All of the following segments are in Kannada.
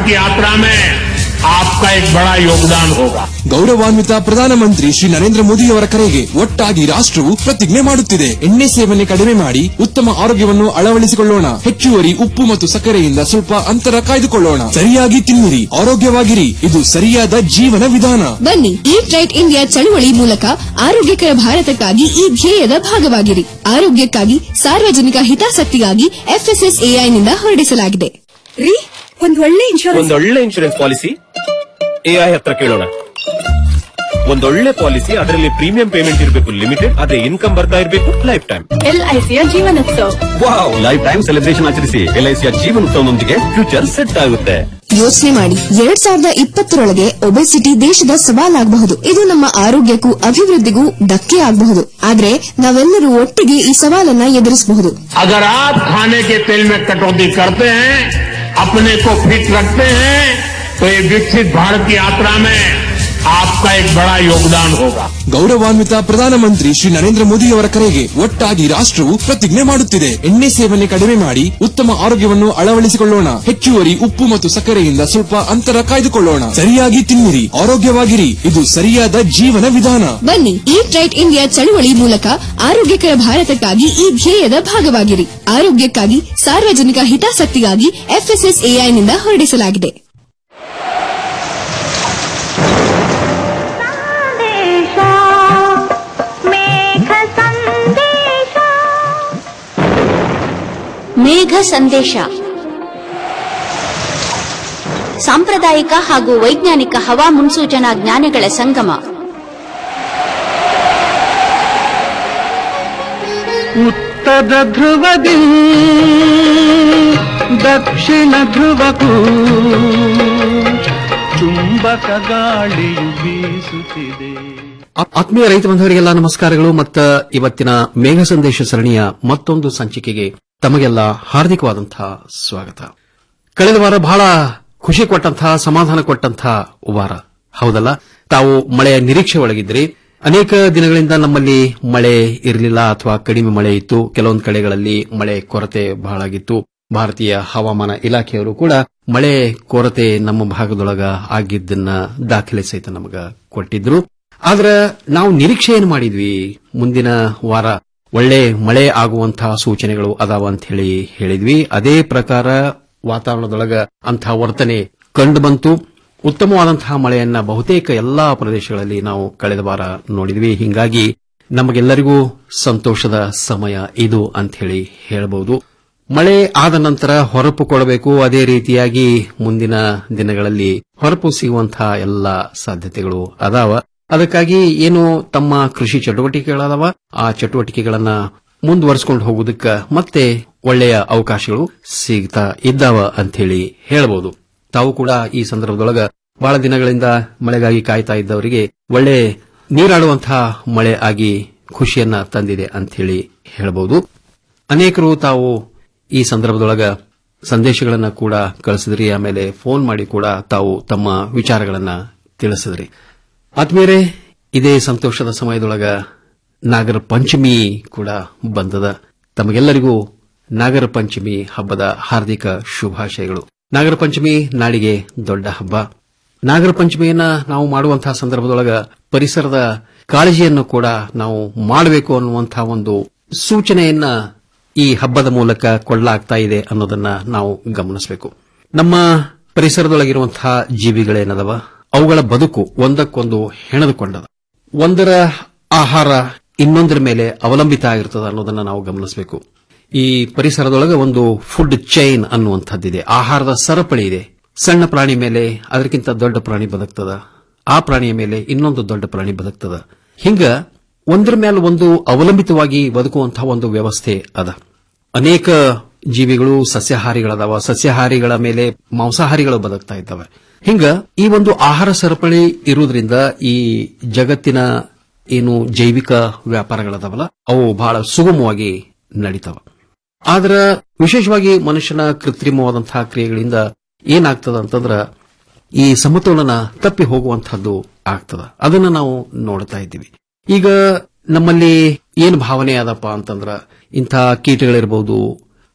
की यात्रा में आपका एक बड़ा योगदान होगा ಗೌರವಾನ್ವಿತ ಪ್ರಧಾನಮಂತ್ರಿ ಶ್ರೀ ನರೇಂದ್ರ ಮೋದಿಯವರ ಕರೆಗೆ ಒಟ್ಟಾಗಿ ರಾಷ್ಟ್ರವು ಪ್ರತಿಜ್ಞೆ ಮಾಡುತ್ತಿದೆ ಎಣ್ಣೆ ಸೇವನೆ ಕಡಿಮೆ ಮಾಡಿ ಉತ್ತಮ ಆರೋಗ್ಯವನ್ನು ಅಳವಡಿಸಿಕೊಳ್ಳೋಣ ಹೆಚ್ಚುವರಿ ಉಪ್ಪು ಮತ್ತು ಸಕ್ಕರೆಯಿಂದ ಸ್ವಲ್ಪ ಅಂತರ ಕಾಯ್ದುಕೊಳ್ಳೋಣ ಸರಿಯಾಗಿ ತಿನ್ನಿರಿ ಆರೋಗ್ಯವಾಗಿರಿ ಇದು ಸರಿಯಾದ ಜೀವನ ವಿಧಾನ ಬನ್ನಿ ಈಟ್ ರೈಟ್ ಇಂಡಿಯಾ ಚಳುವಳಿ ಮೂಲಕ ಆರೋಗ್ಯಕರ ಭಾರತಕ್ಕಾಗಿ ಈ ಧ್ಯೇಯದ ಭಾಗವಾಗಿರಿ ಆರೋಗ್ಯಕ್ಕಾಗಿ ಸಾರ್ವಜನಿಕ ಹಿತಾಸಕ್ತಿಗಾಗಿ ಎಫ್ಎಸ್ಎಸ್ಎಐನಿಂದ ಹೊರಡಿಸಲಾಗಿದೆ ರೀ ಒಂದ್ ಒಳ್ಳೆ ಇನ್ಶೂರೆನ್ಸ್ ಒಂದೊಳ್ಳೆ ಇನ್ಶೂರೆನ್ಸ್ ಪಾಲಿಸಿ ಎಐ ಹತ್ರ ಕೇಳೋಣ ಒಂದೊಳ್ಳೆ ಪಾಲಿಸಿ ಅದರಲ್ಲಿ ಪ್ರೀಮಿಯಂ ಪೇಮೆಂಟ್ ಇರಬೇಕು ಲಿಮಿಟೆಡ್ ಅದೇ ಇನ್ಕಮ್ ಬರ್ತಾ ಇರಬೇಕು ಲೈಫ್ ಟೈಮ್ ಎಲ್ಐಸಿಯ ಜೀವನೋತ್ಸವ ವಾವ್ ಲೈಫ್ ಟೈಮ್ ಸೆಲೆಬ್ರೇಷನ್ ಆಚರಿಸಿ ಎಲ್ಐಸಿಯ ಜೀವನೋತ್ಸವದೊಂದಿಗೆ ಫ್ಯೂಚರ್ ಸೆಟ್ ಆಗುತ್ತೆ ಯೋಚನೆ ಮಾಡಿ ಎರಡ್ ಸಾವಿರದ ಇಪ್ಪತ್ತರೊಳಗೆ ಒಬೆಸಿಟಿ ದೇಶದ ಸವಾಲಾಗಬಹುದು ಇದು ನಮ್ಮ ಆರೋಗ್ಯಕ್ಕೂ ಅಭಿವೃದ್ಧಿಗೂ ಧಕ್ಕೆ ಆಗಬಹುದು ಆದ್ರೆ ನಾವೆಲ್ಲರೂ ಒಟ್ಟಿಗೆ ಈ ಸವಾಲನ್ನ ಎದುರಿಸಬಹುದು अगर आप खाने के तेल में कटौती करते हैं अपने को फिट रखते हैं तो ये विकसित भारत की यात्रा में आपका एक बड़ा योगदान होगा ಗೌರವಾನ್ವಿತ ಪ್ರಧಾನಮಂತ್ರಿ ಶ್ರೀ ನರೇಂದ್ರ ಮೋದಿಯವರ ಕರೆಗೆ ಒಟ್ಟಾಗಿ ರಾಷ್ಟ್ರವು ಪ್ರತಿಜ್ಞೆ ಮಾಡುತ್ತಿದೆ ಎಣ್ಣೆ ಸೇವನೆ ಕಡಿಮೆ ಮಾಡಿ ಉತ್ತಮ ಆರೋಗ್ಯವನ್ನು ಅಳವಡಿಸಿಕೊಳ್ಳೋಣ ಹೆಚ್ಚುವರಿ ಉಪ್ಪು ಮತ್ತು ಸಕ್ಕರೆಯಿಂದ ಸ್ವಲ್ಪ ಅಂತರ ಕಾಯ್ದುಕೊಳ್ಳೋಣ ಸರಿಯಾಗಿ ತಿನ್ನಿರಿ ಆರೋಗ್ಯವಾಗಿರಿ ಇದು ಸರಿಯಾದ ಜೀವನ ವಿಧಾನ ಬನ್ನಿ ಈಟ್ ರೈಟ್ ಇಂಡಿಯಾ ಚಳುವಳಿ ಮೂಲಕ ಆರೋಗ್ಯಕರ ಭಾರತಕ್ಕಾಗಿ ಈ ಧ್ಯೇಯದ ಭಾಗವಾಗಿರಿ ಆರೋಗ್ಯಕ್ಕಾಗಿ ಸಾರ್ವಜನಿಕ ಹಿತಾಸಕ್ತಿಗಾಗಿ ಎಫ್ಎಸ್ಎಸ್ಎಐನಿಂದ ಹೊರಡಿಸಲಾಗಿದೆ ಮೇಘ ಸಂದೇಶ ಸಾಂಪ್ರದಾಯಿಕ ಹಾಗೂ ವೈಜ್ಞಾನಿಕ ಹವಾ ಮುನ್ಸೂಚನಾ ಜ್ಞಾನಗಳ ಸಂಗಮ ಉತ್ತರ ಧ್ರುವದಿ ದಕ್ಷಿಣ ಧ್ರುವಕ್ಕೂ ಚುಂಬಕ ಗಾಳಿಯು ಬೀಸುತ್ತಿದೆ ಆ- ಆತ್ಮೀಯ ರೈತ ಬಂಧುವರಿಗೆಲ್ಲ ನಮಸ್ಕಾರಗಳು ಮತ್ತು ಇವತ್ತಿನ ಮೇಘ ಸಂದೇಶ ಸರಣಿಯ ಮತ್ತೊಂದು ಸಂಚಿಕೆಗೆ ತಮಗೆಲ್ಲ ಹಾರ್ದಿಕವಾದಂತಹ ಸ್ವಾಗತ ಕಳೆದ ವಾರ ಬಹಳ ಖುಷಿ ಕೊಟ್ಟಂತಹ ಸಮಾಧಾನ ಕೊಟ್ಟಂತಹ ವಾರ ಹೌದಲ್ಲ ತಾವು ಮಳೆಯ ನಿರೀಕ್ಷೆ ಒಳಗಿದ್ರಿ ಅನೇಕ ದಿನಗಳಿಂದ ನಮ್ಮಲ್ಲಿ ಮಳೆ ಇರಲಿಲ್ಲ ಅಥವಾ ಕಡಿಮೆ ಮಳೆ ಇತ್ತು ಕೆಲವೊಂದು ಕಡೆಗಳಲ್ಲಿ ಮಳೆ ಕೊರತೆ ಬಹಳಾಗಿತ್ತು ಭಾರತೀಯ ಹವಾಮಾನ ಇಲಾಖೆಯವರು ಕೂಡ ಮಳೆ ಕೊರತೆ ನಮ್ಮ ಭಾಗದೊಳಗ ಆಗಿದ್ದನ್ನ ದಾಖಲೆ ಸಹಿತ ನಮಗ ಕೊಟ್ಟಿದ್ರು ಆದ್ರ ನಾವು ನಿರೀಕ್ಷೆ ಏನು ಮಾಡಿದ್ವಿ ಮುಂದಿನ ವಾರ ಒಳ್ಳೆ ಮಳೆ ಆಗುವಂತಹ ಸೂಚನೆಗಳು ಅದಾವ ಅಂತ ಹೇಳಿ ಹೇಳಿದ್ವಿ ಅದೇ ಪ್ರಕಾರ ವಾತಾವರಣದೊಳಗ ಅಂತಹ ವರ್ತನೆ ಕಂಡು ಬಂತು ಉತ್ತಮವಾದಂತಹ ಮಳೆಯನ್ನ ಬಹುತೇಕ ಎಲ್ಲಾ ಪ್ರದೇಶಗಳಲ್ಲಿ ನಾವು ಕಳೆದ ವಾರ ನೋಡಿದ್ವಿ ಹಿಂಗಾಗಿ ನಮಗೆಲ್ಲರಿಗೂ ಸಂತೋಷದ ಸಮಯ ಇದು ಅಂತ ಹೇಳಿ ಹೇಳಬಹುದು ಮಳೆ ಆದ ನಂತರ ಹೊರಪು ಕೊಡಬೇಕು ಅದೇ ರೀತಿಯಾಗಿ ಮುಂದಿನ ದಿನಗಳಲ್ಲಿ ಹೊರಪು ಸಿಗುವಂತಹ ಎಲ್ಲ ಸಾಧ್ಯತೆಗಳು ಅದಾವ ಅದಕ್ಕಾಗಿ ಏನು ತಮ್ಮ ಕೃಷಿ ಚಟುವಟಿಕೆಗಳದಾವ ಆ ಚಟುವಟಿಕೆಗಳನ್ನ ಮುಂದುವರಿಸಿಕೊಂಡು ಹೋಗುವುದಕ್ಕೆ ಮತ್ತೆ ಒಳ್ಳೆಯ ಅವಕಾಶಗಳು ಸಿಗ್ತಾ ಇದ್ದಾವ ಅಂತ ಹೇಳಿ ಹೇಳಬಹುದು ತಾವು ಕೂಡ ಈ ಸಂದರ್ಭದೊಳಗ ಬಹಳ ದಿನಗಳಿಂದ ಮಳೆಗಾಗಿ ಕಾಯ್ತಾ ಇದ್ದವರಿಗೆ ಒಳ್ಳೆ ನೀರಾಡುವಂತಹ ಮಳೆ ಆಗಿ ಖುಷಿಯನ್ನ ತಂದಿದೆ ಅಂತ ಹೇಳಿ ಹೇಳಬಹುದು ಅನೇಕರು ತಾವು ಈ ಸಂದರ್ಭದೊಳಗ ಸಂದೇಶಗಳನ್ನ ಕೂಡ ಕಳಿಸಿದ್ರಿ ಆಮೇಲೆ ಫೋನ್ ಮಾಡಿ ಕೂಡ ತಾವು ತಮ್ಮ ವಿಚಾರಗಳನ್ನ ತಿಳಿಸಿದ್ರಿ ಆದ್ಮೇಲೆ ಇದೇ ಸಂತೋಷದ ಸಮಯದೊಳಗ ನಾಗರ ಪಂಚಮಿ ಕೂಡ ಬಂದದ ತಮಗೆಲ್ಲರಿಗೂ ನಾಗರ ಪಂಚಮಿ ಹಬ್ಬದ ಹಾರ್ದಿಕ ಶುಭಾಶಯಗಳು ನಾಗರ ಪಂಚಮಿ ನಾಡಿಗೆ ದೊಡ್ಡ ಹಬ್ಬ ನಾಗರ ಪಂಚಮಿಯನ್ನ ನಾವು ಮಾಡುವಂತಹ ಸಂದರ್ಭದೊಳಗ ಪರಿಸರದ ಕಾಳಜಿಯನ್ನು ಕೂಡ ನಾವು ಮಾಡಬೇಕು ಅನ್ನುವಂತಹ ಒಂದು ಸೂಚನೆಯನ್ನ ಈ ಹಬ್ಬದ ಮೂಲಕ ಕೊಳ್ಳಲಾಗ್ತಾ ಇದೆ ಅನ್ನೋದನ್ನ ನಾವು ಗಮನಿಸಬೇಕು ನಮ್ಮ ಪರಿಸರದೊಳಗಿರುವಂತಹ ಜೀವಿಗಳೇನದವ ಅವುಗಳ ಬದುಕು ಒಂದಕ್ಕೊಂದು ಹೆಣೆದುಕೊಂಡದ ಒಂದರ ಆಹಾರ ಇನ್ನೊಂದರ ಮೇಲೆ ಅವಲಂಬಿತ ಆಗಿರ್ತದ ಅನ್ನೋದನ್ನ ನಾವು ಗಮನಿಸಬೇಕು ಈ ಪರಿಸರದೊಳಗೆ ಒಂದು ಫುಡ್ ಚೈನ್ ಅನ್ನುವಂಥದ್ದಿದೆ ಆಹಾರದ ಸರಪಳಿ ಇದೆ ಸಣ್ಣ ಪ್ರಾಣಿ ಮೇಲೆ ಅದಕ್ಕಿಂತ ದೊಡ್ಡ ಪ್ರಾಣಿ ಬದುಕ್ತದ ಆ ಪ್ರಾಣಿಯ ಮೇಲೆ ಇನ್ನೊಂದು ದೊಡ್ಡ ಪ್ರಾಣಿ ಬದುಕ್ತದ ಹಿಂಗ ಒಂದರ ಮೇಲೆ ಒಂದು ಅವಲಂಬಿತವಾಗಿ ಬದುಕುವಂತಹ ಒಂದು ವ್ಯವಸ್ಥೆ ಅದ ಅನೇಕ ಜೀವಿಗಳು ಸಸ್ಯಾಹಾರಿಗಳದಾವ ಸಸ್ಯಾಹಾರಿಗಳ ಮೇಲೆ ಮಾಂಸಾಹಾರಿಗಳು ಬದುಕ್ತಾ ಇದ್ದಾವೆ ಹಿಂಗ ಈ ಒಂದು ಆಹಾರ ಸರಪಳಿ ಇರುವುದರಿಂದ ಈ ಜಗತ್ತಿನ ಏನು ಜೈವಿಕ ವ್ಯಾಪಾರಗಳದಾವಲ್ಲ ಅವು ಬಹಳ ಸುಗಮವಾಗಿ ನಡೀತಾವ ಆದ್ರ ವಿಶೇಷವಾಗಿ ಮನುಷ್ಯನ ಕೃತ್ರಿಮವಾದಂತಹ ಕ್ರಿಯೆಗಳಿಂದ ಏನಾಗ್ತದ ಅಂತಂದ್ರ ಈ ಸಮತೋಲನ ತಪ್ಪಿ ಹೋಗುವಂತಹದ್ದು ಆಗ್ತದ ಅದನ್ನ ನಾವು ನೋಡ್ತಾ ಇದ್ದೀವಿ ಈಗ ನಮ್ಮಲ್ಲಿ ಏನು ಭಾವನೆ ಅದಪ್ಪ ಅಂತಂದ್ರ ಇಂಥ ಕೀಟಗಳಿರ್ಬೋದು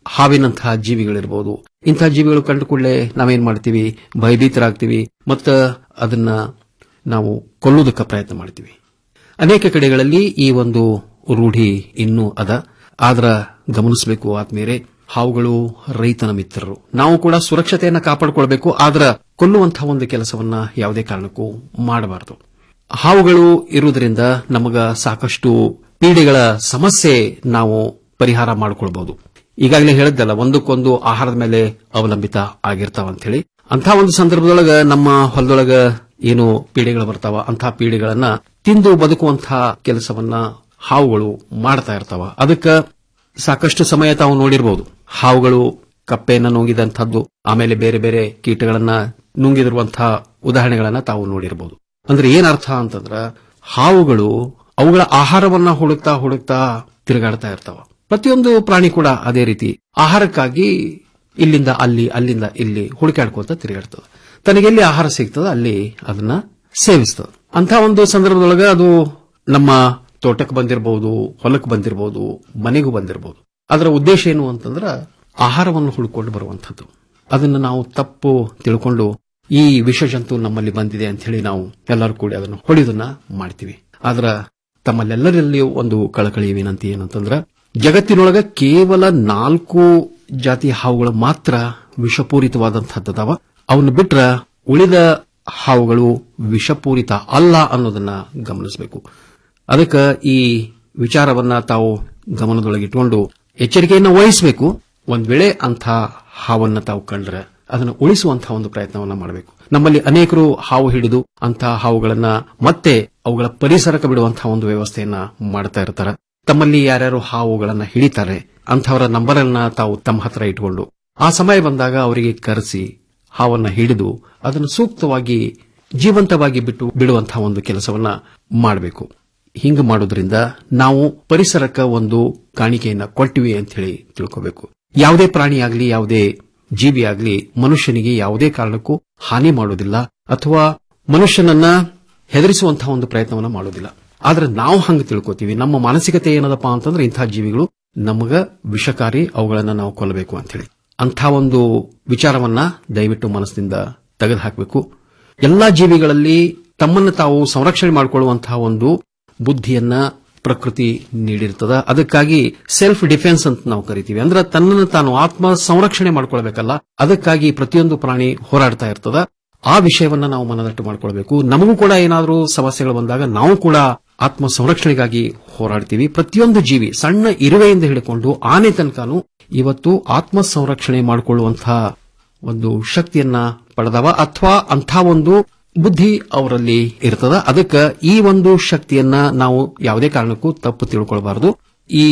ಹಾವಿನಂತಹ ಜೀವಿಗಳಿರ್ಬೋದು ಇಂತಹ ಜೀವಿಗಳು ಕಂಡು ಕೂಡಲೇ ನಾವೇನ್ ಮಾಡ್ತೀವಿ ಭಯಭೀತರಾಗ್ತೀವಿ ಮತ್ತ ಅದನ್ನ ನಾವು ಕೊಲ್ಲುವುದಕ್ಕೆ ಪ್ರಯತ್ನ ಮಾಡ್ತೀವಿ ಅನೇಕ ಕಡೆಗಳಲ್ಲಿ ಈ ಒಂದು ರೂಢಿ ಇನ್ನೂ ಅದ ಆದ್ರ ಗಮನಿಸಬೇಕು ಆದ್ಮೇಲೆ ಹಾವುಗಳು ರೈತನ ಮಿತ್ರರು ನಾವು ಕೂಡ ಸುರಕ್ಷತೆಯನ್ನ ಕಾಪಾಡಿಕೊಳ್ಬೇಕು ಆದ್ರ ಕೊಲ್ಲುವಂತಹ ಒಂದು ಕೆಲಸವನ್ನ ಯಾವುದೇ ಕಾರಣಕ್ಕೂ ಮಾಡಬಾರದು ಹಾವುಗಳು ಇರುವುದರಿಂದ ನಮಗ ಸಾಕಷ್ಟು ಪೀಡೆಗಳ ಸಮಸ್ಯೆ ನಾವು ಪರಿಹಾರ ಮಾಡಿಕೊಳ್ಬಹುದು ಈಗಾಗಲೇ ಹೇಳಿದ್ದಲ್ಲ ಒಂದಕ್ಕೊಂದು ಆಹಾರದ ಮೇಲೆ ಅವಲಂಬಿತ ಆಗಿರ್ತಾವ ಅಂತ ಹೇಳಿ ಅಂತ ಒಂದು ಸಂದರ್ಭದೊಳಗ ನಮ್ಮ ಹೊಲದೊಳಗ ಏನು ಪೀಡೆಗಳು ಬರ್ತಾವ ಅಂತಹ ಪೀಡೆಗಳನ್ನ ತಿಂದು ಬದುಕುವಂತಹ ಕೆಲಸವನ್ನ ಹಾವುಗಳು ಮಾಡ್ತಾ ಇರ್ತಾವ ಅದಕ್ಕ ಸಾಕಷ್ಟು ಸಮಯ ತಾವು ನೋಡಿರಬಹುದು ಹಾವುಗಳು ಕಪ್ಪೆಯನ್ನ ನುಂಗಿದಂತಹದ್ದು ಆಮೇಲೆ ಬೇರೆ ಬೇರೆ ಕೀಟಗಳನ್ನ ನುಂಗಿದಿರುವಂತಹ ಉದಾಹರಣೆಗಳನ್ನ ತಾವು ನೋಡಿರಬಹುದು ಅಂದ್ರೆ ಏನರ್ಥ ಅಂತಂದ್ರ ಹಾವುಗಳು ಅವುಗಳ ಆಹಾರವನ್ನ ಹುಡುಕ್ತಾ ಹುಡುಕ್ತಾ ತಿರುಗಾಡ್ತಾ ಇರ್ತಾವ ಪ್ರತಿಯೊಂದು ಪ್ರಾಣಿ ಕೂಡ ಅದೇ ರೀತಿ ಆಹಾರಕ್ಕಾಗಿ ಇಲ್ಲಿಂದ ಅಲ್ಲಿ ಅಲ್ಲಿಂದ ಇಲ್ಲಿ ಹುಡುಕಾಡ್ಕೋತ ತಿರುಗಾಡ್ತದೆ ತನಗೆಲ್ಲಿ ಆಹಾರ ಸಿಗ್ತದ ಅಲ್ಲಿ ಅದನ್ನ ಸೇವಿಸ್ತದ ಅಂತ ಒಂದು ಸಂದರ್ಭದೊಳಗ ಅದು ನಮ್ಮ ತೋಟಕ್ಕೆ ಬಂದಿರಬಹುದು ಹೊಲಕ್ಕೆ ಬಂದಿರಬಹುದು ಮನೆಗೂ ಬಂದಿರಬಹುದು ಅದರ ಉದ್ದೇಶ ಏನು ಅಂತಂದ್ರ ಆಹಾರವನ್ನು ಹುಡುಕೊಂಡು ಬರುವಂತದ್ದು ಅದನ್ನು ನಾವು ತಪ್ಪು ತಿಳ್ಕೊಂಡು ಈ ವಿಷಜಂತು ನಮ್ಮಲ್ಲಿ ಬಂದಿದೆ ಅಂತ ಹೇಳಿ ನಾವು ಎಲ್ಲರೂ ಕೂಡಿ ಅದನ್ನು ಹೊಡೆಯೋದನ್ನ ಮಾಡ್ತೀವಿ ಆದ್ರ ತಮ್ಮಲ್ಲೆಲ್ಲರಲ್ಲಿಯೂ ಒಂದು ಕಳಕಳಿ ವಿನಂತಿ ಏನಂತಂದ್ರ ಜಗತ್ತಿನೊಳಗ ಕೇವಲ ನಾಲ್ಕು ಜಾತಿ ಹಾವುಗಳು ಮಾತ್ರ ವಿಷಪೂರಿತವಾದಂತಹದ್ದವ ಅವನ್ನ ಬಿಟ್ರ ಉಳಿದ ಹಾವುಗಳು ವಿಷಪೂರಿತ ಅಲ್ಲ ಅನ್ನೋದನ್ನ ಗಮನಿಸಬೇಕು ಅದಕ್ಕೆ ಈ ವಿಚಾರವನ್ನ ತಾವು ಗಮನದೊಳಗಿಟ್ಕೊಂಡು ಎಚ್ಚರಿಕೆಯನ್ನ ವಹಿಸಬೇಕು ಒಂದ್ ವೇಳೆ ಅಂಥ ಹಾವನ್ನ ತಾವು ಕಂಡ್ರೆ ಅದನ್ನು ಉಳಿಸುವಂತಹ ಒಂದು ಪ್ರಯತ್ನವನ್ನ ಮಾಡಬೇಕು ನಮ್ಮಲ್ಲಿ ಅನೇಕರು ಹಾವು ಹಿಡಿದು ಅಂತಹ ಹಾವುಗಳನ್ನ ಮತ್ತೆ ಅವುಗಳ ಪರಿಸರಕ್ಕೆ ಬಿಡುವಂತಹ ಒಂದು ವ್ಯವಸ್ಥೆಯನ್ನ ಮಾಡ್ತಾ ಇರ್ತಾರೆ ತಮ್ಮಲ್ಲಿ ಯಾರ್ಯಾರು ಹಾವುಗಳನ್ನ ಹಿಡಿತಾರೆ ಅಂಥವರ ನಂಬರ್ ಅನ್ನ ತಾವು ತಮ್ಮ ಹತ್ರ ಇಟ್ಕೊಂಡು ಆ ಸಮಯ ಬಂದಾಗ ಅವರಿಗೆ ಕರೆಸಿ ಹಾವನ್ನ ಹಿಡಿದು ಅದನ್ನು ಸೂಕ್ತವಾಗಿ ಜೀವಂತವಾಗಿ ಬಿಟ್ಟು ಬಿಡುವಂತಹ ಒಂದು ಕೆಲಸವನ್ನ ಮಾಡಬೇಕು ಹಿಂಗ ಮಾಡೋದ್ರಿಂದ ನಾವು ಪರಿಸರಕ್ಕೆ ಒಂದು ಕಾಣಿಕೆಯನ್ನ ಕೊಟ್ಟಿವಿ ಅಂತ ಹೇಳಿ ತಿಳ್ಕೋಬೇಕು ಯಾವುದೇ ಪ್ರಾಣಿಯಾಗಲಿ ಯಾವುದೇ ಜೀವಿಯಾಗಲಿ ಮನುಷ್ಯನಿಗೆ ಯಾವುದೇ ಕಾರಣಕ್ಕೂ ಹಾನಿ ಮಾಡೋದಿಲ್ಲ ಅಥವಾ ಮನುಷ್ಯನನ್ನ ಹೆದರಿಸುವಂತಹ ಒಂದು ಪ್ರಯತ್ನವನ್ನ ಮಾಡೋದಿಲ್ಲ ಆದ್ರೆ ನಾವು ಹಂಗ ತಿಳ್ಕೊತೀವಿ ನಮ್ಮ ಮಾನಸಿಕತೆ ಏನದಪ್ಪ ಅಂತಂದ್ರೆ ಇಂತಹ ಜೀವಿಗಳು ನಮಗ ವಿಷಕಾರಿ ಅವುಗಳನ್ನ ನಾವು ಕೊಲ್ಲಬೇಕು ಅಂತ ಹೇಳಿ ಅಂಥ ಒಂದು ವಿಚಾರವನ್ನ ದಯವಿಟ್ಟು ಮನಸ್ಸಿನಿಂದ ತೆಗೆದು ಹಾಕಬೇಕು ಎಲ್ಲಾ ಜೀವಿಗಳಲ್ಲಿ ತಮ್ಮನ್ನು ತಾವು ಸಂರಕ್ಷಣೆ ಮಾಡಿಕೊಳ್ಳುವಂತಹ ಒಂದು ಬುದ್ಧಿಯನ್ನ ಪ್ರಕೃತಿ ನೀಡಿರ್ತದ ಅದಕ್ಕಾಗಿ ಸೆಲ್ಫ್ ಡಿಫೆನ್ಸ್ ಅಂತ ನಾವು ಕರಿತೀವಿ ಅಂದ್ರೆ ತನ್ನನ್ನು ತಾನು ಆತ್ಮ ಸಂರಕ್ಷಣೆ ಮಾಡ್ಕೊಳ್ಬೇಕಲ್ಲ ಅದಕ್ಕಾಗಿ ಪ್ರತಿಯೊಂದು ಪ್ರಾಣಿ ಹೋರಾಡ್ತಾ ಇರ್ತದ ಆ ವಿಷಯವನ್ನ ನಾವು ಮನದಟ್ಟು ಮಾಡ್ಕೊಳ್ಬೇಕು ನಮಗೂ ಕೂಡ ಏನಾದರೂ ಸಮಸ್ಯೆಗಳು ಬಂದಾಗ ನಾವು ಕೂಡ ಆತ್ಮ ಸಂರಕ್ಷಣೆಗಾಗಿ ಹೋರಾಡ್ತೀವಿ ಪ್ರತಿಯೊಂದು ಜೀವಿ ಸಣ್ಣ ಇರುವೆಯಿಂದ ಹಿಡ್ಕೊಂಡು ಆನೆ ತನಕನೂ ಇವತ್ತು ಆತ್ಮ ಸಂರಕ್ಷಣೆ ಮಾಡಿಕೊಳ್ಳುವಂತಹ ಒಂದು ಶಕ್ತಿಯನ್ನ ಪಡೆದವ ಅಥವಾ ಅಂಥ ಒಂದು ಬುದ್ಧಿ ಅವರಲ್ಲಿ ಇರ್ತದ ಅದಕ್ಕೆ ಈ ಒಂದು ಶಕ್ತಿಯನ್ನ ನಾವು ಯಾವುದೇ ಕಾರಣಕ್ಕೂ ತಪ್ಪು ತಿಳ್ಕೊಳ್ಬಾರದು ಈ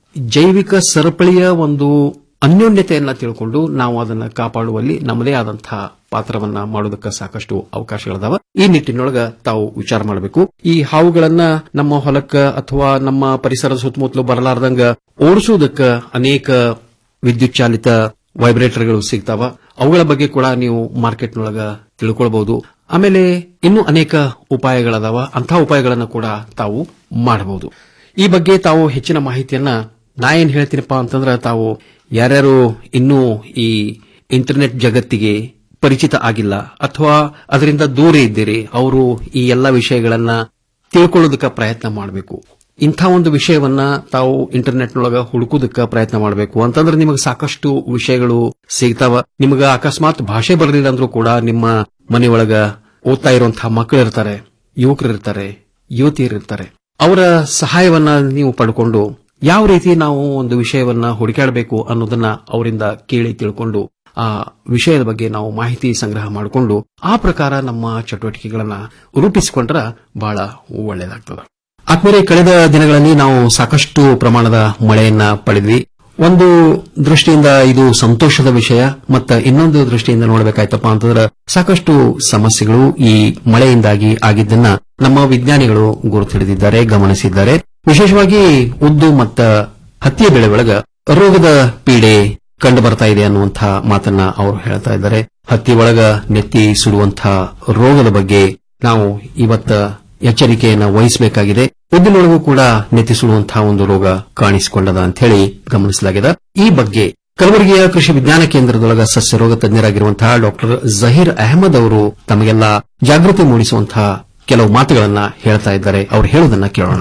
ಜೈವಿಕ ಸರಪಳಿಯ ಒಂದು ಅನ್ಯೋನ್ಯತೆಯನ್ನ ತಿಳ್ಕೊಂಡು ನಾವು ಅದನ್ನ ಕಾಪಾಡುವಲ್ಲಿ ನಮ್ಮದೇ ಆದಂತಹ ಪಾತ್ರವನ್ನ ಮಾಡೋದಕ್ಕೆ ಸಾಕಷ್ಟು ಅವಕಾಶಗಳಿದಾವ ಈ ನಿಟ್ಟಿನೊಳಗ ತಾವು ವಿಚಾರ ಮಾಡಬೇಕು ಈ ಹಾವುಗಳನ್ನ ನಮ್ಮ ಹೊಲಕ್ಕ ಅಥವಾ ನಮ್ಮ ಪರಿಸರದ ಸುತ್ತಮುತ್ತಲು ಬರಲಾರ್ದಂಗ ಓಡಿಸುವುದಕ್ಕ ಅನೇಕ ವಿದ್ಯುತ್ ಚಾಲಿತ ವೈಬ್ರೇಟರ್ಗಳು ಸಿಗ್ತಾವ ಅವುಗಳ ಬಗ್ಗೆ ಕೂಡ ನೀವು ಮಾರ್ಕೆಟ್ನೊಳಗ ತಿಳ್ಕೊಳ್ಬಹುದು ಆಮೇಲೆ ಇನ್ನೂ ಅನೇಕ ಉಪಾಯಗಳದಾವ ಅಂತಹ ಉಪಾಯಗಳನ್ನು ಕೂಡ ತಾವು ಮಾಡಬಹುದು ಈ ಬಗ್ಗೆ ತಾವು ಹೆಚ್ಚಿನ ಮಾಹಿತಿಯನ್ನ ನಾ ಏನ್ ಹೇಳ್ತೀನಪ್ಪ ಅಂತಂದ್ರ ತಾವು ಯಾರ್ಯಾರು ಇನ್ನೂ ಈ ಇಂಟರ್ನೆಟ್ ಜಗತ್ತಿಗೆ ಪರಿಚಿತ ಆಗಿಲ್ಲ ಅಥವಾ ಅದರಿಂದ ದೂರ ಇದ್ದೀರಿ ಅವರು ಈ ಎಲ್ಲ ವಿಷಯಗಳನ್ನ ತಿಳ್ಕೊಳ್ಳೋದಕ್ಕೆ ಪ್ರಯತ್ನ ಮಾಡಬೇಕು ಇಂಥ ಒಂದು ವಿಷಯವನ್ನ ತಾವು ಇಂಟರ್ನೆಟ್ನೊಳಗ ಹುಡುಕೋದಕ್ಕೆ ಪ್ರಯತ್ನ ಮಾಡಬೇಕು ಅಂತಂದ್ರೆ ನಿಮಗೆ ಸಾಕಷ್ಟು ವಿಷಯಗಳು ಸಿಗ್ತಾವ ನಿಮಗ ಅಕಸ್ಮಾತ್ ಭಾಷೆ ಬರಲಿಲ್ಲ ಅಂದ್ರೂ ಕೂಡ ನಿಮ್ಮ ಮನೆಯೊಳಗ ಓದ್ತಾ ಇರುವಂತಹ ಮಕ್ಕಳಿರ್ತಾರೆ ಯುವಕರಿರ್ತಾರೆ ಯುವತಿಯರಿರ್ತಾರೆ ಅವರ ಸಹಾಯವನ್ನ ನೀವು ಪಡ್ಕೊಂಡು ಯಾವ ರೀತಿ ನಾವು ಒಂದು ವಿಷಯವನ್ನ ಹುಡುಕಾಡಬೇಕು ಅನ್ನೋದನ್ನ ಅವರಿಂದ ಕೇಳಿ ತಿಳ್ಕೊಂಡು ಆ ವಿಷಯದ ಬಗ್ಗೆ ನಾವು ಮಾಹಿತಿ ಸಂಗ್ರಹ ಮಾಡಿಕೊಂಡು ಆ ಪ್ರಕಾರ ನಮ್ಮ ಚಟುವಟಿಕೆಗಳನ್ನ ರೂಪಿಸಿಕೊಂಡ್ರ ಬಹಳ ಒಳ್ಳೆಯದಾಗ್ತದೆ ಆದ್ಮೇಲೆ ಕಳೆದ ದಿನಗಳಲ್ಲಿ ನಾವು ಸಾಕಷ್ಟು ಪ್ರಮಾಣದ ಮಳೆಯನ್ನ ಪಡೆದ್ವಿ ಒಂದು ದೃಷ್ಟಿಯಿಂದ ಇದು ಸಂತೋಷದ ವಿಷಯ ಮತ್ತ ಇನ್ನೊಂದು ದೃಷ್ಟಿಯಿಂದ ನೋಡಬೇಕಾಯ್ತಪ್ಪ ಅಂತಂದ್ರೆ ಸಾಕಷ್ಟು ಸಮಸ್ಯೆಗಳು ಈ ಮಳೆಯಿಂದಾಗಿ ಆಗಿದ್ದನ್ನ ನಮ್ಮ ವಿಜ್ಞಾನಿಗಳು ಗುರುತು ಹಿಡಿದಿದ್ದಾರೆ ಗಮನಿಸಿದ್ದಾರೆ ವಿಶೇಷವಾಗಿ ಉದ್ದು ಮತ್ತ ಹತ್ತಿಯ ಬೆಳೆ ಒಳಗ ರೋಗದ ಪೀಡೆ ಕಂಡು ಬರ್ತಾ ಇದೆ ಅನ್ನುವಂತಹ ಮಾತನ್ನ ಅವರು ಹೇಳ್ತಾ ಇದ್ದಾರೆ ಹತ್ತಿ ಒಳಗ ನೆತ್ತಿ ಸುಡುವಂತಹ ರೋಗದ ಬಗ್ಗೆ ನಾವು ಇವತ್ತ ಎಚ್ಚರಿಕೆಯನ್ನು ವಹಿಸಬೇಕಾಗಿದೆ ಉದ್ದಿನೊಳಗೂ ಕೂಡ ನೆತ್ತಿ ಸುಡುವಂತಹ ಒಂದು ರೋಗ ಕಾಣಿಸಿಕೊಂಡದ ಅಂತ ಹೇಳಿ ಗಮನಿಸಲಾಗಿದೆ ಈ ಬಗ್ಗೆ ಕಲಬುರಗಿಯ ಕೃಷಿ ವಿಜ್ಞಾನ ಕೇಂದ್ರದೊಳಗ ಸಸ್ಯ ರೋಗ ತಜ್ಞರಾಗಿರುವಂತಹ ಡಾಕ್ಟರ್ ಜಹೀರ್ ಅಹಮದ್ ಅವರು ತಮಗೆಲ್ಲ ಜಾಗೃತಿ ಮೂಡಿಸುವಂತಹ ಕೆಲವು ಮಾತುಗಳನ್ನ ಹೇಳ್ತಾ ಇದ್ದಾರೆ ಅವರು ಹೇಳೋದನ್ನ ಕೇಳೋಣ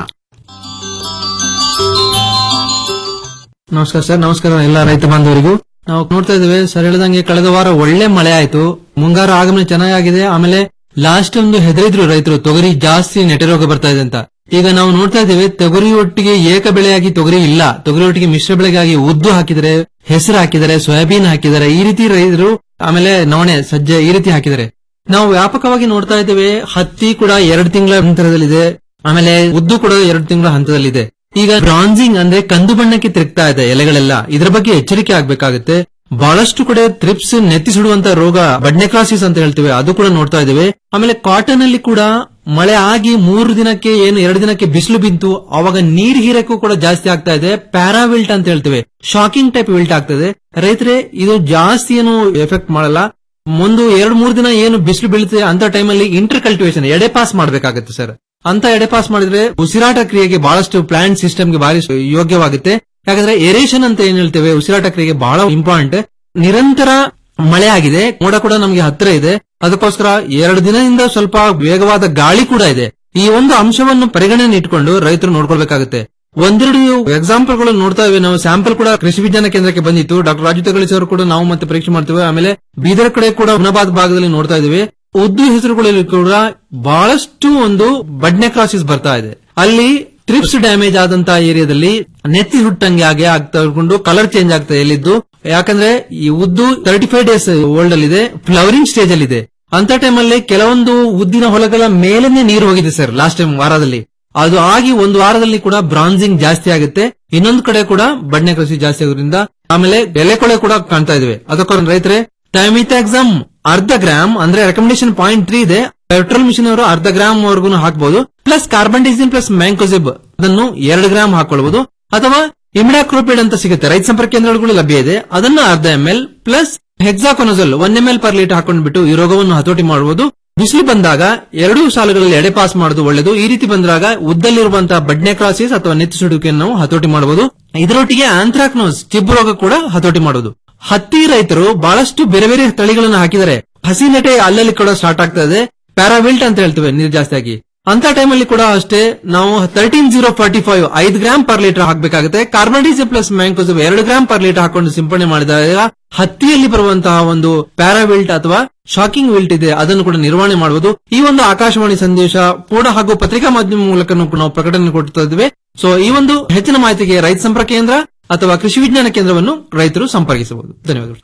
ನಮಸ್ಕಾರ ಸರ್ ನಮಸ್ಕಾರ ಎಲ್ಲ ರೈತ ಬಾಂಧವರಿಗೂ ನಾವು ನೋಡ್ತಾ ಇದ್ದೇವೆ ಸರ್ ಹೇಳಿದಂಗೆ ಕಳೆದ ವಾರ ಒಳ್ಳೆ ಮಳೆ ಆಯ್ತು ಮುಂಗಾರು ಆಗಮನ ಚೆನ್ನಾಗಿದೆ ಆಮೇಲೆ ಲಾಸ್ಟ್ ಒಂದು ಹೆದರಿದ್ರು ರೈತರು ತೊಗರಿ ಜಾಸ್ತಿ ನೆಟೆ ರೋಗ ಬರ್ತಾ ಇದೆ ಅಂತ ಈಗ ನಾವು ನೋಡ್ತಾ ಇದ್ದೇವೆ ತೊಗರಿ ಒಟ್ಟಿಗೆ ಏಕ ಬೆಳೆಯಾಗಿ ತೊಗರಿ ಇಲ್ಲ ತೊಗರಿ ಒಟ್ಟಿಗೆ ಮಿಶ್ರ ಬೆಳೆಗಾಗಿ ಉದ್ದು ಹಾಕಿದರೆ ಹೆಸರು ಹಾಕಿದರೆ ಸೋಯಾಬೀನ್ ಹಾಕಿದರೆ ಈ ರೀತಿ ರೈತರು ಆಮೇಲೆ ನವಣೆ ಸಜ್ಜೆ ಈ ರೀತಿ ಹಾಕಿದರೆ ನಾವು ವ್ಯಾಪಕವಾಗಿ ನೋಡ್ತಾ ಇದ್ದೇವೆ ಹತ್ತಿ ಕೂಡ ಎರಡು ತಿಂಗಳ ಹಂತದಲ್ಲಿದೆ ಆಮೇಲೆ ಉದ್ದು ಕೂಡ ಎರಡು ತಿಂಗಳ ಹಂತದಲ್ಲಿದೆ ಈಗ ಬ್ರಾನ್ಸಿಂಗ್ ಅಂದ್ರೆ ಕಂದು ಬಣ್ಣಕ್ಕೆ ತಿರುಗ್ತಾ ಇದೆ ಎಲೆಗಳೆಲ್ಲ ಇದರ ಬಗ್ಗೆ ಎಚ್ಚರಿಕೆ ಆಗ್ಬೇಕಾಗುತ್ತೆ ಬಹಳಷ್ಟು ಕಡೆ ತ್ರಿಪ್ಸ್ ನೆತ್ತಿ ಸುಡುವಂತ ರೋಗ ಬಡ್ನೆಕ್ರಾಸಿಸ್ ಅಂತ ಹೇಳ್ತೇವೆ ಅದು ಕೂಡ ನೋಡ್ತಾ ಇದ್ದೇವೆ ಆಮೇಲೆ ಕಾಟನ್ ಅಲ್ಲಿ ಕೂಡ ಮಳೆ ಆಗಿ ಮೂರು ದಿನಕ್ಕೆ ಏನು ಎರಡು ದಿನಕ್ಕೆ ಬಿಸಿಲು ಬಿದ್ದು ಅವಾಗ ನೀರ್ ಹೀರಕ್ಕೂ ಕೂಡ ಜಾಸ್ತಿ ಆಗ್ತಾ ಇದೆ ಪ್ಯಾರಾವಿಲ್ಟ್ ಅಂತ ಹೇಳ್ತೇವೆ ಶಾಕಿಂಗ್ ಟೈಪ್ ವಿಲ್ಟ್ ಆಗ್ತದೆ ರೈತರೇ ಇದು ಜಾಸ್ತಿ ಏನು ಎಫೆಕ್ಟ್ ಮಾಡಲ್ಲ ಒಂದು ಎರಡು ಮೂರು ದಿನ ಏನು ಬಿಸಿಲು ಬೀಳುತ್ತೆ ಅಂತ ಟೈಮಲ್ಲಿ ಇಂಟರ್ ಕಲ್ಟಿವೇಶನ್ ಎಡೆ ಪಾಸ್ ಮಾಡಬೇಕಾಗುತ್ತೆ ಸರ್ ಅಂತ ಎಡೆ ಪಾಸ್ ಮಾಡಿದ್ರೆ ಉಸಿರಾಟ ಕ್ರಿಯೆಗೆ ಬಹಳಷ್ಟು ಪ್ಲಾಂಟ್ ಸಿಸ್ಟಮ್ಗೆ ಭಾರಿ ಯೋಗ್ಯವಾಗುತ್ತೆ ಯಾಕಂದ್ರೆ ಏರೇಷನ್ ಅಂತ ಏನ್ ಹೇಳ್ತೇವೆ ಉಸಿರಾಟ ಕ್ರಿಯೆಗೆ ಬಹಳ ಇಂಪಾರ್ಟೆಂಟ್ ನಿರಂತರ ಮಳೆ ಆಗಿದೆ ಮೋಡ ಕೂಡ ನಮಗೆ ಹತ್ತಿರ ಇದೆ ಅದಕ್ಕೋಸ್ಕರ ಎರಡು ದಿನದಿಂದ ಸ್ವಲ್ಪ ವೇಗವಾದ ಗಾಳಿ ಕೂಡ ಇದೆ ಈ ಒಂದು ಅಂಶವನ್ನು ಪರಿಗಣನೆ ಇಟ್ಕೊಂಡು ರೈತರು ನೋಡ್ಕೊಳ್ಬೇಕಾಗುತ್ತೆ ಒಂದೆರಡು ಎಕ್ಸಾಂಪಲ್ಗಳು ನೋಡ್ತಾ ಇವೆ ನಾವು ಸ್ಯಾಂಪಲ್ ಕೂಡ ಕೃಷಿ ವಿಜ್ಞಾನ ಕೇಂದ್ರಕ್ಕೆ ಬಂದಿತ್ತು ಡಾಕ್ಟರ್ ರಾಜು ತಗಳಿಸಿ ಅವರು ಕೂಡ ನಾವು ಮತ್ತೆ ಪರೀಕ್ಷೆ ಮಾಡ್ತೇವೆ ಆಮೇಲೆ ಬೀದರ್ ಕಡೆ ಕೂಡ ಹುನಬಾದ್ ಭಾಗದಲ್ಲಿ ನೋಡ್ತಾ ಇದ್ದೇವೆ ಉದ್ದು ಹೆಸರುಗಳಲ್ಲಿ ಕೂಡ ಬಹಳಷ್ಟು ಒಂದು ಬಡ್ನೆ ಕ್ರಾಸಿಸ್ ಬರ್ತಾ ಇದೆ ಅಲ್ಲಿ ಟ್ರಿಪ್ಸ್ ಡ್ಯಾಮೇಜ್ ಆದಂತಹ ಏರಿಯಾದಲ್ಲಿ ನೆತ್ತಿ ಹುಟ್ಟಂಗೆ ಹಾಗೆ ಆಗ್ತಾ ಇಟ್ಕೊಂಡು ಕಲರ್ ಚೇಂಜ್ ಆಗ್ತಾ ಎಲ್ಲಿದ್ದು ಯಾಕಂದ್ರೆ ಈ ಉದ್ದು ತರ್ಟಿ ಫೈವ್ ಡೇಸ್ ಓಲ್ಡ್ ಅಲ್ಲಿ ಇದೆ ಫ್ಲವರಿಂಗ್ ಸ್ಟೇಜ್ ಅಲ್ಲಿ ಇದೆ ಅಂತ ಟೈಮಲ್ಲಿ ಕೆಲವೊಂದು ಉದ್ದಿನ ಹೊಲಗಳ ಮೇಲೇನೆ ನೀರು ಹೋಗಿದೆ ಸರ್ ಲಾಸ್ಟ್ ಟೈಮ್ ವಾರದಲ್ಲಿ ಅದು ಆಗಿ ಒಂದು ವಾರದಲ್ಲಿ ಕೂಡ ಬ್ರಾನ್ಸಿಂಗ್ ಜಾಸ್ತಿ ಆಗುತ್ತೆ ಇನ್ನೊಂದು ಕಡೆ ಕೂಡ ಬಡ್ನೆ ಕೃಷಿ ಜಾಸ್ತಿ ಆಗೋದ್ರಿಂದ ಆಮೇಲೆ ಎಲೆ ಕೊಳೆ ಕೂಡ ಕಾಣ್ತಾ ಇದ್ವಿ ಅದಕ್ಕೋಸ್ಕರ ರೈತರೆ ಟೈಮಿಥಾಕ್ಸಮ್ ಅರ್ಧ ಗ್ರಾಮ್ ಅಂದ್ರೆ ರೆಕಮೆಂಡೇಶನ್ ಪಾಯಿಂಟ್ ತ್ರೀ ಇದೆ ಪೆಟ್ರೋಲ್ ಮಿಷಿನ್ ಅವರು ಅರ್ಧ ಗ್ರಾಮ್ ವರ್ಗು ಹಾಕಬಹುದು plus carbendazim plus mancozeb ಅದನ್ನು ಎರಡು ಗ್ರಾಮ್ ಹಾಕೊಳ್ಬಹುದು ಅಥವಾ ಇಮಿಡಾಕ್ರೋಪಿಡ್ ಅಂತ ಸಿಗುತ್ತೆ ರೈತ ಸಂಪರ್ಕ ಕೇಂದ್ರಗಳು ಲಭ್ಯ ಇದೆ ಅದನ್ನ ಅರ್ಧ M L plus hexaconazole one M L per litre ಹಾಕೊಂಡ್ಬಿಟ್ಟು ಈ ರೋಗವನ್ನು ಹತೋಟಿ ಮಾಡಬಹುದು ಬಿಸಿಲು ಬಂದಾಗ ಎರಡೂ ಸಾಲುಗಳಲ್ಲಿ ಎಡೆ ಪಾಸ್ ಮಾಡೋದು ಒಳ್ಳೆಯದು ಈ ರೀತಿ ಬಂದಾಗ ಉದ್ದಲ್ಲಿರುವಂತಹ ಬಡ್ನೆ ಕ್ರಾಸಿಸ್ ಅಥವಾ ನೆತ್ತಿ ಸುಡುವಿಕೆಯನ್ನು ನಾವು ಹತೋಟಿ ಮಾಡಬಹುದು ಇದರೊಟ್ಟಿಗೆ ಆಂಥ್ರಾಕ್ನೋಸ್ ಚಿಬ್ಬು ರೋಗ ಕೂಡ ಹತೋಟಿ ಮಾಡುವುದು ಹತ್ತಿ ರೈತರು ಬಹಳಷ್ಟು ಬೇರೆ ಬೇರೆ ತಳಿಗಳನ್ನು ಹಾಕಿದರೆ ಹಸಿ ನೆಟೆ ಅಲ್ಲಲ್ಲಿ ಕೂಡ ಸ್ಟಾರ್ಟ್ ಆಗ್ತಾ ಇದೆ ಪ್ಯಾರಾವಿಲ್ಟ್ ಅಂತ ಹೇಳ್ತೇವೆ ನೀರು ಜಾಸ್ತಿ ಆಗಿ ಅಂತ ಟೈಮಲ್ಲಿ ಕೂಡ ಅಷ್ಟೇ ನಾವು ತರ್ಟೀನ್ ಜೀರೋ ಫಾರ್ಟಿ ಫೈವ್ ಐದು ಗ್ರಾಮ್ ಪರ್ ಲೀಟರ್ ಹಾಕಬೇಕಾಗುತ್ತೆ ಕಾರ್ಬನ್ಡೈಸಿಮ್ ಪ್ಲಸ್ ಮ್ಯಾಂಕೋಸಿಮ್ ಎರಡು ಗ್ರಾಮ್ ಪರ್ ಲೀಟರ್ ಹಾಕೊಂಡು ಸಿಂಪಡಣೆ ಮಾಡಿದಾಗ ಹತ್ತಿಯಲ್ಲಿ ಬರುವಂತಹ ಒಂದು ಪ್ಯಾರಾವಿಲ್ಟ್ ಅಥವಾ ಶಾಕಿಂಗ್ ವಿಲ್ಟ್ ಇದೆ ಅದನ್ನು ಕೂಡ ನಿರ್ವಹಣೆ ಮಾಡಬಹುದು ಈ ಒಂದು ಆಕಾಶವಾಣಿ ಸಂದೇಶ ಕೂಡ ಹಾಗೂ ಪತ್ರಿಕಾ ಮಾಧ್ಯಮ ಮೂಲಕ ನಾವು ಪ್ರಕಟಣೆ ಕೊಡ್ತಾ ಇದ್ದೇವೆ ಸೊ ಈ ಒಂದು ಹೆಚ್ಚಿನ ಮಾಹಿತಿಗೆ ರೈತ ಸಂಪರ್ಕ ಕೇಂದ್ರ ಅಥವಾ ಕೃಷಿ ವಿಜ್ಞಾನ ಕೇಂದ್ರವನ್ನು ರೈತರು ಸಂಪರ್ಕಿಸಬಹುದು ಧನ್ಯವಾದಗಳು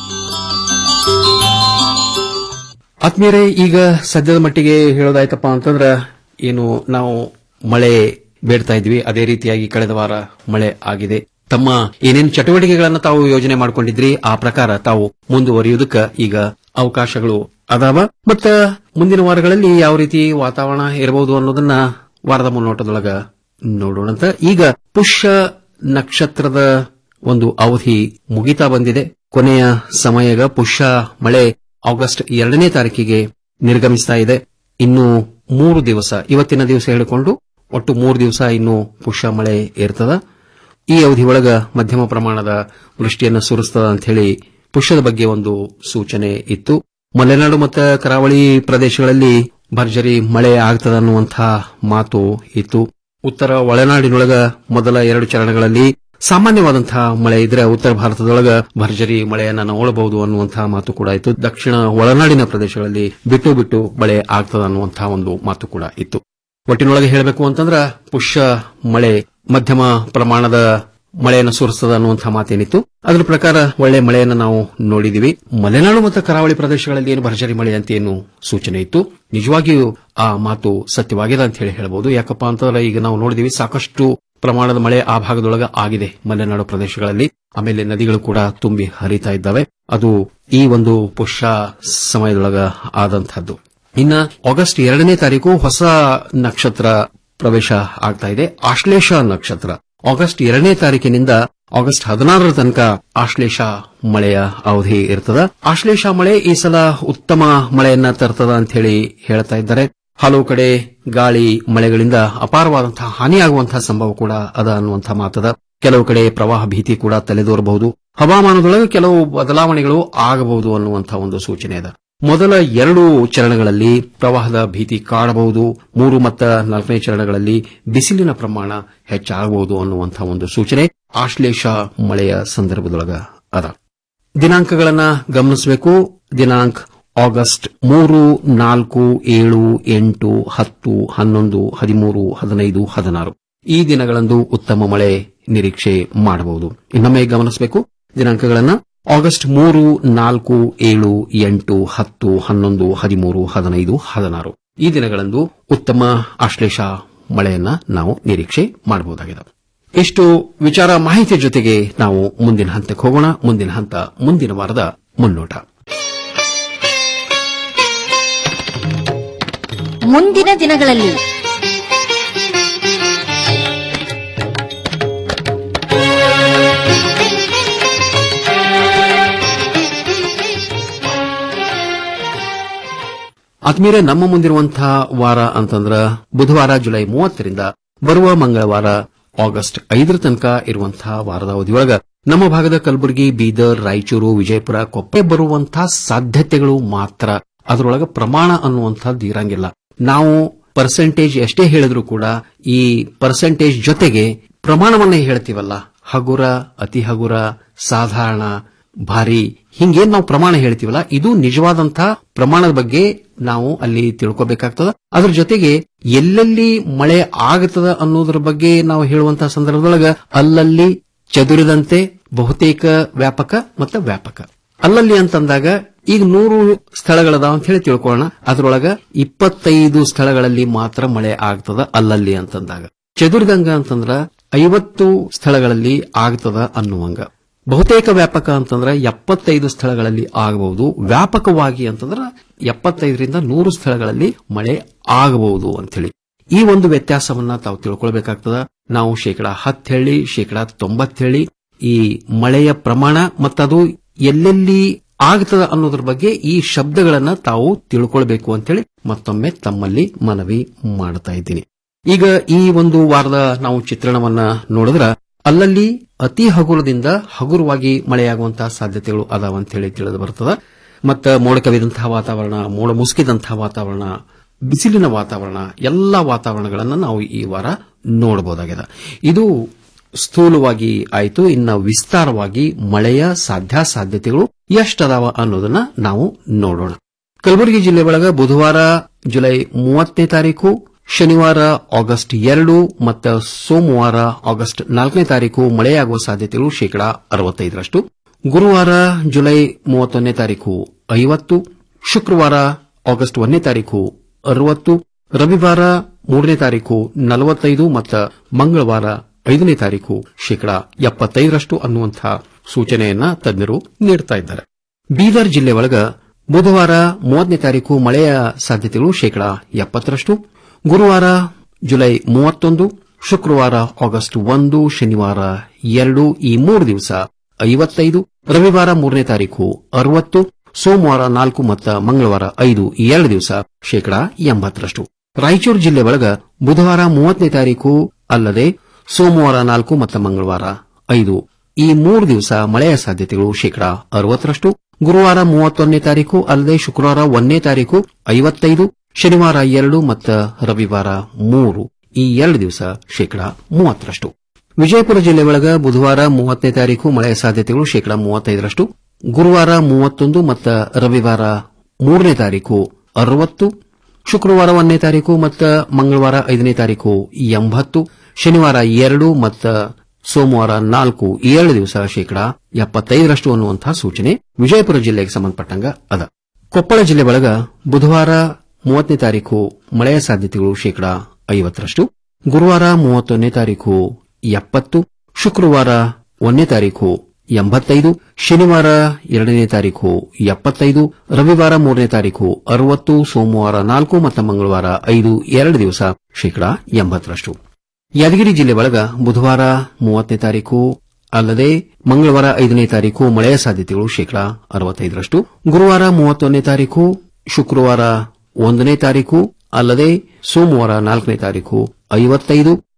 ಆತ್ಮೀಯರೇ ಈಗ ಸದ್ಯದ ಮಟ್ಟಿಗೆ ಹೇಳೋದಾಯ್ತಪ್ಪ ಅಂತಂದ್ರ ಏನು ನಾವು ಮಳೆ ಬೇಡ್ತಾ ಇದ್ವಿ ಅದೇ ರೀತಿಯಾಗಿ ಕಳೆದ ವಾರ ಮಳೆ ಆಗಿದೆ ತಮ್ಮ ಏನೇನು ಚಟುವಟಿಕೆಗಳನ್ನ ತಾವು ಯೋಜನೆ ಮಾಡ್ಕೊಂಡಿದ್ರಿ ಆ ಪ್ರಕಾರ ತಾವು ಮುಂದುವರಿಯುವುದಕ್ಕ ಈಗ ಅವಕಾಶಗಳು ಅದಾವ ಮತ್ತ ಮುಂದಿನ ವಾರಗಳಲ್ಲಿ ಯಾವ ರೀತಿ ವಾತಾವರಣ ಇರಬಹುದು ಅನ್ನೋದನ್ನ ವಾರದ ಮುನ್ನೋಟದೊಳಗ ನೋಡೋಣಂತ ಈಗ ಪುಷ್ಯ ನಕ್ಷತ್ರದ ಒಂದು ಅವಧಿ ಮುಗಿತಾ ಬಂದಿದೆ ಕೊನೆಯ ಸಮಯಗ ಪುಷ್ಯ ಮಳೆ ಆಗಸ್ಟ್ ಎರಡನೇ ತಾರೀಕಿಗೆ ನಿರ್ಗಮಿಸ್ತಾ ಇದೆ ಇನ್ನು ಮೂರು ದಿವಸ ಇವತ್ತಿನ ದಿವಸ ಹೇಳಿಕೊಂಡು ಒಟ್ಟು ಮೂರು ದಿವಸ ಇನ್ನು ಪುಷ್ಯ ಮಳೆ ಇರ್ತದ ಈ ಅವಧಿ ಒಳಗ ಮಧ್ಯಮ ಪ್ರಮಾಣದ ವೃಷ್ಟಿಯನ್ನು ಸುರಿಸ್ತದ ಅಂತ ಹೇಳಿ ಪುಷ್ಯದ ಬಗ್ಗೆ ಒಂದು ಸೂಚನೆ ಇತ್ತು ಮಲೆನಾಡು ಮತ್ತು ಕರಾವಳಿ ಪ್ರದೇಶಗಳಲ್ಲಿ ಭರ್ಜರಿ ಮಳೆ ಆಗ್ತದ ಅನ್ನುವಂತಹ ಮಾತು ಇತ್ತು ಉತ್ತರ ಒಳನಾಡಿನೊಳಗ ಮೊದಲ ಎರಡು ಚರಣಗಳಲ್ಲಿ ಸಾಮಾನ್ಯವಾದಂತಹ ಮಳೆ ಇದ್ರೆ ಉತ್ತರ ಭಾರತದೊಳಗ ಭರ್ಜರಿ ಮಳೆಯನ್ನ ನೋಡಬಹುದು ಅನ್ನುವಂತಹ ಮಾತು ಕೂಡ ಇತ್ತು ದಕ್ಷಿಣ ಒಳನಾಡಿನ ಪ್ರದೇಶಗಳಲ್ಲಿ ಬಿಟ್ಟು ಬಿಟ್ಟು ಮಳೆ ಆಗ್ತದ ಅನ್ನುವಂತಹ ಒಂದು ಮಾತು ಕೂಡ ಇತ್ತು ಒಟ್ಟಿನೊಳಗೆ ಹೇಳಬೇಕು ಅಂತಂದ್ರ ಪುಷ್ಯ ಮಳೆ ಮಧ್ಯಮ ಪ್ರಮಾಣದ ಮಳೆಯನ್ನು ಸುರಿಸ್ತದ ಅನ್ನುವಂತಹ ಮಾತೇನಿತ್ತು ಅದರ ಪ್ರಕಾರ ಒಳ್ಳೆ ಮಳೆಯನ್ನು ನಾವು ನೋಡಿದಿವಿ ಮಲೆನಾಡು ಮತ್ತು ಕರಾವಳಿ ಪ್ರದೇಶಗಳಲ್ಲಿ ಏನು ಭರ್ಜರಿ ಮಳೆ ಅಂತ ಏನು ಸೂಚನೆ ಇತ್ತು ನಿಜವಾಗಿಯೂ ಆ ಮಾತು ಸತ್ಯವಾಗಿದೆ ಅಂತ ಹೇಳಿ ಹೇಳಬಹುದು ಯಾಕಪ್ಪ ಅಂತಂದ್ರೆ ಈಗ ನಾವು ನೋಡಿದಿವಿ ಸಾಕಷ್ಟು ಪ್ರಮಾಣದ ಮಳೆ ಆ ಭಾಗದೊಳಗ ಆಗಿದೆ ಮಲೆನಾಡು ಪ್ರದೇಶಗಳಲ್ಲಿ ಆಮೇಲೆ ನದಿಗಳು ಕೂಡ ತುಂಬಿ ಹರಿತಾ ಇದ್ದಾವೆ ಅದು ಈ ಒಂದು ಪುಷ್ಯ ಸಮಯದೊಳಗ ಆದಂತಹದ್ದು ಇನ್ನ ಆಗಸ್ಟ್ ಎರಡನೇ ತಾರೀಕು ಹೊಸ ನಕ್ಷತ್ರ ಪ್ರವೇಶ ಆಗ್ತಾ ಇದೆ ಆಶ್ಲೇಷ ನಕ್ಷತ್ರ ಆಗಸ್ಟ್ ಎರಡನೇ ತಾರೀಕಿನಿಂದ ಆಗಸ್ಟ್ ಹದಿನಾರರ ತನಕ ಆಶ್ಲೇಷ ಮಳೆಯ ಅವಧಿ ಇರ್ತದ ಆಶ್ಲೇಷ ಮಳೆ ಈ ಸಲ ಉತ್ತಮ ಮಳೆಯನ್ನ ತರ್ತದ ಅಂತ ಹೇಳಿ ಹೇಳ್ತಾ ಇದ್ದಾರೆ ಹಲವು ಕಡೆ ಗಾಳಿ ಮಳೆಗಳಿಂದ ಅಪಾರವಾದಂತಹ ಹಾನಿಯಾಗುವಂತಹ ಸಂಭವ ಕೂಡ ಅದ ಅನ್ನುವಂತಹ ಮಾತದ ಕೆಲವು ಕಡೆ ಪ್ರವಾಹ ಭೀತಿ ಕೂಡ ತಲೆದೋರಬಹುದು ಹವಾಮಾನದೊಳಗೆ ಕೆಲವು ಬದಲಾವಣೆಗಳು ಆಗಬಹುದು ಅನ್ನುವಂತಹ ಒಂದು ಸೂಚನೆ ಇದೆ ಮೊದಲ ಎರಡು ಚರಣಗಳಲ್ಲಿ ಪ್ರವಾಹದ ಭೀತಿ ಕಾಡಬಹುದು ಮೂರು ಮತ್ತು ನಾಲ್ಕನೇ ಚರಣಗಳಲ್ಲಿ ಬಿಸಿಲಿನ ಪ್ರಮಾಣ ಹೆಚ್ಚಾಗಬಹುದು ಅನ್ನುವಂತಹ ಒಂದು ಸೂಚನೆ ಆಶ್ಲೇಷ ಮಳೆಯ ಸಂದರ್ಭದೊಳಗ ಅದ ದಿನಾಂಕಗಳನ್ನ ಗಮನಿಸಬೇಕು ದಿನಾಂಕ ಆಗಸ್ಟ್ ಮೂರು ನಾಲ್ಕು ಏಳು ಎಂಟು ಹತ್ತು ಹನ್ನೊಂದು ಹದಿಮೂರು ಹದಿನೈದು ಹದಿನಾರು ಈ ದಿನಗಳಂದು ಉತ್ತಮ ಮಳೆ ನಿರೀಕ್ಷೆ ಮಾಡಬಹುದು ಇನ್ನೊಮ್ಮೆ ಗಮನಿಸಬೇಕು ದಿನಾಂಕಗಳನ್ನ ಆಗಸ್ಟ್ ಮೂರು ನಾಲ್ಕು ಏಳು ಎಂಟು ಹತ್ತು ಹನ್ನೊಂದು ಹದಿಮೂರು ಹದಿನೈದು ಹದಿನಾರು ಈ ದಿನಗಳಂದು ಉತ್ತಮ ಆಶ್ಲೇಷ ಮಳೆಯನ್ನ ನಾವು ನಿರೀಕ್ಷೆ ಮಾಡಬಹುದಾಗಿದೆ ಇಷ್ಟು ವಿಚಾರ ಮಾಹಿತಿ ಜೊತೆಗೆ ನಾವು ಮುಂದಿನ ಹಂತಕ್ಕೆ ಹೋಗೋಣ ಮುಂದಿನ ಹಂತ ಮುಂದಿನ ವಾರದ ಮುನ್ನೋಟ ಮುಂದಿನ ದಿನಗಳಲ್ಲಿ ಆತ್ಮೀಯರೇ ನಮ್ಮ ಮುಂದಿರುವಂತಹ ವಾರ ಅಂತಂದ್ರ ಬುಧವಾರ ಜುಲೈ ಮೂವತ್ತರಿಂದ ಬರುವ ಮಂಗಳವಾರ ಆಗಸ್ಟ್ ಐದರ ತನಕ ಇರುವಂತಹ ವಾರದ ಅವಧಿಯೊಳಗ ನಮ್ಮ ಭಾಗದ ಕಲಬುರಗಿ ಬೀದರ್ ರಾಯಚೂರು ವಿಜಯಪುರ ಕೊಪ್ಪೆ ಬರುವಂತಹ ಸಾಧ್ಯತೆಗಳು ಮಾತ್ರ ಅದರೊಳಗ ಪ್ರಮಾಣ ಅನ್ನುವಂಥದ್ದು ಇರಂಗಿಲ್ಲ ನಾವು ಪರ್ಸೆಂಟೇಜ್ ಎಷ್ಟೇ ಹೇಳಿದ್ರು ಕೂಡ ಈ ಪರ್ಸೆಂಟೇಜ್ ಜೊತೆಗೆ ಪ್ರಮಾಣವನ್ನ ಹೇಳ್ತೀವಲ್ಲ ಹಗುರ ಅತಿ ಹಗುರ ಸಾಧಾರಣ ಭಾರಿ ಹಿಂಗೇನ್ ನಾವು ಪ್ರಮಾಣ ಹೇಳ್ತೀವಲ್ಲ ಇದು ನಿಜವಾದಂತಹ ಪ್ರಮಾಣದ ಬಗ್ಗೆ ನಾವು ಅಲ್ಲಿ ತಿಳ್ಕೋಬೇಕಾಗ್ತದ ಅದ್ರ ಜೊತೆಗೆ ಎಲ್ಲೆಲ್ಲಿ ಮಳೆ ಆಗತದ ಅನ್ನೋದ್ರ ಬಗ್ಗೆ ನಾವು ಹೇಳುವಂತಹ ಸಂದರ್ಭದೊಳಗ ಅಲ್ಲಲ್ಲಿ ಚದುರಿದಂತೆ ಬಹುತೇಕ ವ್ಯಾಪಕ ಮತ್ತು ವ್ಯಾಪಕ ಅಲ್ಲಲ್ಲಿ ಅಂತಂದಾಗ ಈಗ ನೂರು ಸ್ಥಳಗಳದಾವ ಅಂತ ಹೇಳಿ ತಿಳ್ಕೊಳ್ಳೋಣ ಅದರೊಳಗ ಇಪ್ಪತ್ತೈದು ಸ್ಥಳಗಳಲ್ಲಿ ಮಾತ್ರ ಮಳೆ ಆಗ್ತದ ಅಲ್ಲಲ್ಲಿ ಅಂತಂದಾಗ ಚದುರಿದಂಗ ಅಂತಂದ್ರ ಐವತ್ತು ಸ್ಥಳಗಳಲ್ಲಿ ಆಗ್ತದ ಅನ್ನುವಂಗ ಬಹುತೇಕ ವ್ಯಾಪಕ ಅಂತಂದ್ರೆ ಎಪ್ಪತ್ತೈದು ಸ್ಥಳಗಳಲ್ಲಿ ಆಗಬಹುದು ವ್ಯಾಪಕವಾಗಿ ಅಂತಂದ್ರೆ ಎಪ್ಪತ್ತೈದರಿಂದ ನೂರು ಸ್ಥಳಗಳಲ್ಲಿ ಮಳೆ ಆಗಬಹುದು ಅಂತೇಳಿ ಈ ಒಂದು ವ್ಯತ್ಯಾಸವನ್ನ ತಾವು ತಿಳ್ಕೊಳ್ಬೇಕಾಗ್ತದ ನಾವು ಶೇಕಡ ಹತ್ತು ಹೇಳಿ ಶೇಕಡ ತೊಂಬತ್ತು ಹೇಳಿ ಈ ಮಳೆಯ ಪ್ರಮಾಣ ಮತ್ತದು ಎಲ್ಲೆಲ್ಲಿ ಆಗ್ತದ ಅನ್ನೋದ್ರ ಬಗ್ಗೆ ಈ ಶಬ್ದಗಳನ್ನ ತಾವು ತಿಳ್ಕೊಳ್ಬೇಕು ಅಂತೇಳಿ ಮತ್ತೊಮ್ಮೆ ತಮ್ಮಲ್ಲಿ ಮನವಿ ಮಾಡ್ತಾ ಇದ್ದೀನಿ ಈಗ ಈ ಒಂದು ವಾರದ ನಾವು ಚಿತ್ರಣವನ್ನ ನೋಡಿದ್ರ ಅಲ್ಲಲ್ಲಿ ಅತಿ ಹಗುರದಿಂದ ಹಗುರವಾಗಿ ಮಳೆಯಾಗುವಂತಹ ಸಾಧ್ಯತೆಗಳು ಅದಾವ ಅಂತ ಹೇಳಿ ತಿಳಿದು ಬರ್ತದ ಮತ್ತ ಮೋಡ ಕವಿದಂತಹ ವಾತಾವರಣ ಮೋಡ ಮುಸುಕಿದಂತಹ ವಾತಾವರಣ ಬಿಸಿಲಿನ ವಾತಾವರಣ ಎಲ್ಲ ವಾತಾವರಣಗಳನ್ನ ನಾವು ಈ ವಾರ ನೋಡಬಹುದಾಗಿದೆ ಇದು ಸ್ಥೂಲವಾಗಿ ಆಯಿತು ಇನ್ನ ವಿಸ್ತಾರವಾಗಿ ಮಳೆಯ ಸಾಧ್ಯಾಸಾಧ್ಯತೆಗಳು ಎಷ್ಟದಾವ ಅನ್ನೋದನ್ನ ನಾವು ನೋಡೋಣ ಕಲಬುರಗಿ ಜಿಲ್ಲೆ ಒಳಗ ಬುಧವಾರ ಜುಲೈ ಮೂವತ್ತನೇ ತಾರೀಕು ಶನಿವಾರ ಆಗಸ್ಟ್ ಎರಡು ಮತ್ತು ಸೋಮವಾರ ಆಗಸ್ಟ್ ನಾಲ್ಕನೇ ತಾರೀಕು ಮಳೆಯಾಗುವ ಸಾಧ್ಯತೆಗಳು ಶೇಕಡಾ ಅರವತ್ತೈದರಷ್ಟು ಗುರುವಾರ ಜುಲೈ ಮೂವತ್ತೊಂದನೇ ತಾರೀಕು ಐವತ್ತು ಶುಕ್ರವಾರ ಆಗಸ್ಟ್ ಒಂದನೇ ತಾರೀಕು ಅರವತ್ತು ರವಿವಾರ ಮೂರನೇ ತಾರೀಕು ನಲವತ್ತೈದು ಮತ್ತು ಮಂಗಳವಾರ ಐದನೇ ತಾರೀಕು ಶೇಕಡಾ ಎಪ್ಪತ್ತೈದರಷ್ಟು ಅನ್ನುವಂತಹ ಸೂಚನೆಯನ್ನ ತಜ್ಞರು ನೀಡುತ್ತಾ ಇದ್ದಾರೆ ಬೀದರ್ ಜಿಲ್ಲೆ ಒಳಗ ಬುಧವಾರ ಮೂವತ್ತನೇ ತಾರೀಕು ಮಳೆಯ ಸಾಧ್ಯತೆಗಳು ಶೇಕಡಾ ಎಪ್ಪತ್ತರಷ್ಟು ಗುರುವಾರ ಜುಲೈ ಮೂವತ್ತೊಂದು ಶುಕ್ರವಾರ ಆಗಸ್ಟ್ ಒಂದು ಶನಿವಾರ ಎರಡು ಈ ಮೂರು ದಿವಸ ಐವತ್ತೈದು ರವಿವಾರ ಮೂರನೇ ತಾರೀಕು ಅರವತ್ತು ಸೋಮವಾರ ನಾಲ್ಕು ಮತ್ತು ಮಂಗಳವಾರ ಐದು ಈ ಎರಡು ದಿವಸ ಶೇಕಡಾ ಎಂಬತ್ತರಷ್ಟು ರಾಯಚೂರು ಜಿಲ್ಲೆ ಒಳಗ ಬುಧವಾರ ಮೂವತ್ತನೇ ತಾರೀಕು ಅಲ್ಲದೆ ಸೋಮವಾರ ನಾಲ್ಕು ಮತ್ತು ಮಂಗಳವಾರ ಐದು ಈ ಮೂರು ದಿವಸ ಮಳೆಯ ಸಾಧ್ಯತೆಗಳು ಶೇಕಡಾ ಅರವತ್ತರಷ್ಟು ಗುರುವಾರ ಮೂವತ್ತೊಂದನೇ ತಾರೀಕು ಅಲ್ಲದೆ ಶುಕ್ರವಾರ ಒಂದನೇ ತಾರೀಕು ಐವತ್ತೈದು ಶನಿವಾರ ಎರಡು ಮತ್ತು ರವಿವಾರ ಮೂರು ಈ ಎರಡು ದಿವಸ ಶೇಕಡಾ ಮೂವತ್ತರಷ್ಟು ವಿಜಯಪುರ ಜಿಲ್ಲೆ ಒಳಗ ಬುಧವಾರ ಮೂವತ್ತನೇ ತಾರೀಕು ಮಳೆಯ ಸಾಧ್ಯತೆಗಳು ಶೇಕಡಾ ಮೂವತ್ತೈದರಷ್ಟು ಗುರುವಾರ ಮೂವತ್ತೊಂದು ಮತ್ತು ರವಿವಾರ ಮೂರನೇ ತಾರೀಕು ಅರವತ್ತು ಶುಕ್ರವಾರ ಒಂದನೇ ತಾರೀಕು ಮತ್ತು ಮಂಗಳವಾರ ಐದನೇ ತಾರೀಕು ಎಂಬತ್ತು ಶನಿವಾರ ಎರಡು ಮತ್ತು ಸೋಮವಾರ ನಾಲ್ಕು ಈ ಎರಡು ದಿವಸ ಶೇಕಡಾ ಎಪ್ಪತ್ತೈದರಷ್ಟು ಅನ್ನುವಂತಹ ಸೂಚನೆ ವಿಜಯಪುರ ಜಿಲ್ಲೆಗೆ ಸಂಬಂಧಪಟ್ಟಂಗ ಅದ ಕೊಪ್ಪಳ ಜಿಲ್ಲೆ ಒಳಗ ಬುಧವಾರ ಮೂವತ್ತನೇ ತಾರೀಕು ಮಳೆಯ ಸಾಧ್ಯತೆಗಳು ಶೇಕಡಾ ಐವತ್ತರಷ್ಟು ಗುರುವಾರ ಮೂವತ್ತೊಂದನೇ ತಾರೀಕು ಎಪ್ಪತ್ತು ಶುಕ್ರವಾರ ಒಂದನೇ ತಾರೀಕು ಎಂಬತ್ತೈದು ಶನಿವಾರ ಎರಡನೇ ತಾರೀಕು ಎಪ್ಪತ್ತೈದು ರವಿವಾರ ಮೂರನೇ ತಾರೀಕು ಅರವತ್ತು ಸೋಮವಾರ ನಾಲ್ಕು ಮತ್ತು ಮಂಗಳವಾರ ಐದು ಎರಡು ದಿವಸ ಶೇಕಡಾ ಎಂಬತ್ತರಷ್ಟು ಯಾದಗಿರಿ ಜಿಲ್ಲೆ ಒಳಗ ಬುಧವಾರ ಮೂವತ್ತನೇ ತಾರೀಕು ಅಲ್ಲದೆ ಮಂಗಳವಾರ ಐದನೇ ತಾರೀಕು ಮಳೆಯ ಸಾಧ್ಯತೆಗಳು ಶೇಕಡಾ ಅರವತ್ತೈದರಷ್ಟು ಗುರುವಾರ ಮೂವತ್ತೊಂದನೇ ತಾರೀಕು ಶುಕ್ರವಾರ ಒಂದನೇ ತಾರೀಕು ಅಲ್ಲದೆ ಸೋಮವಾರ ನಾಲ್ಕನೇ ತಾರೀಕು ಐವತ್ತೈದು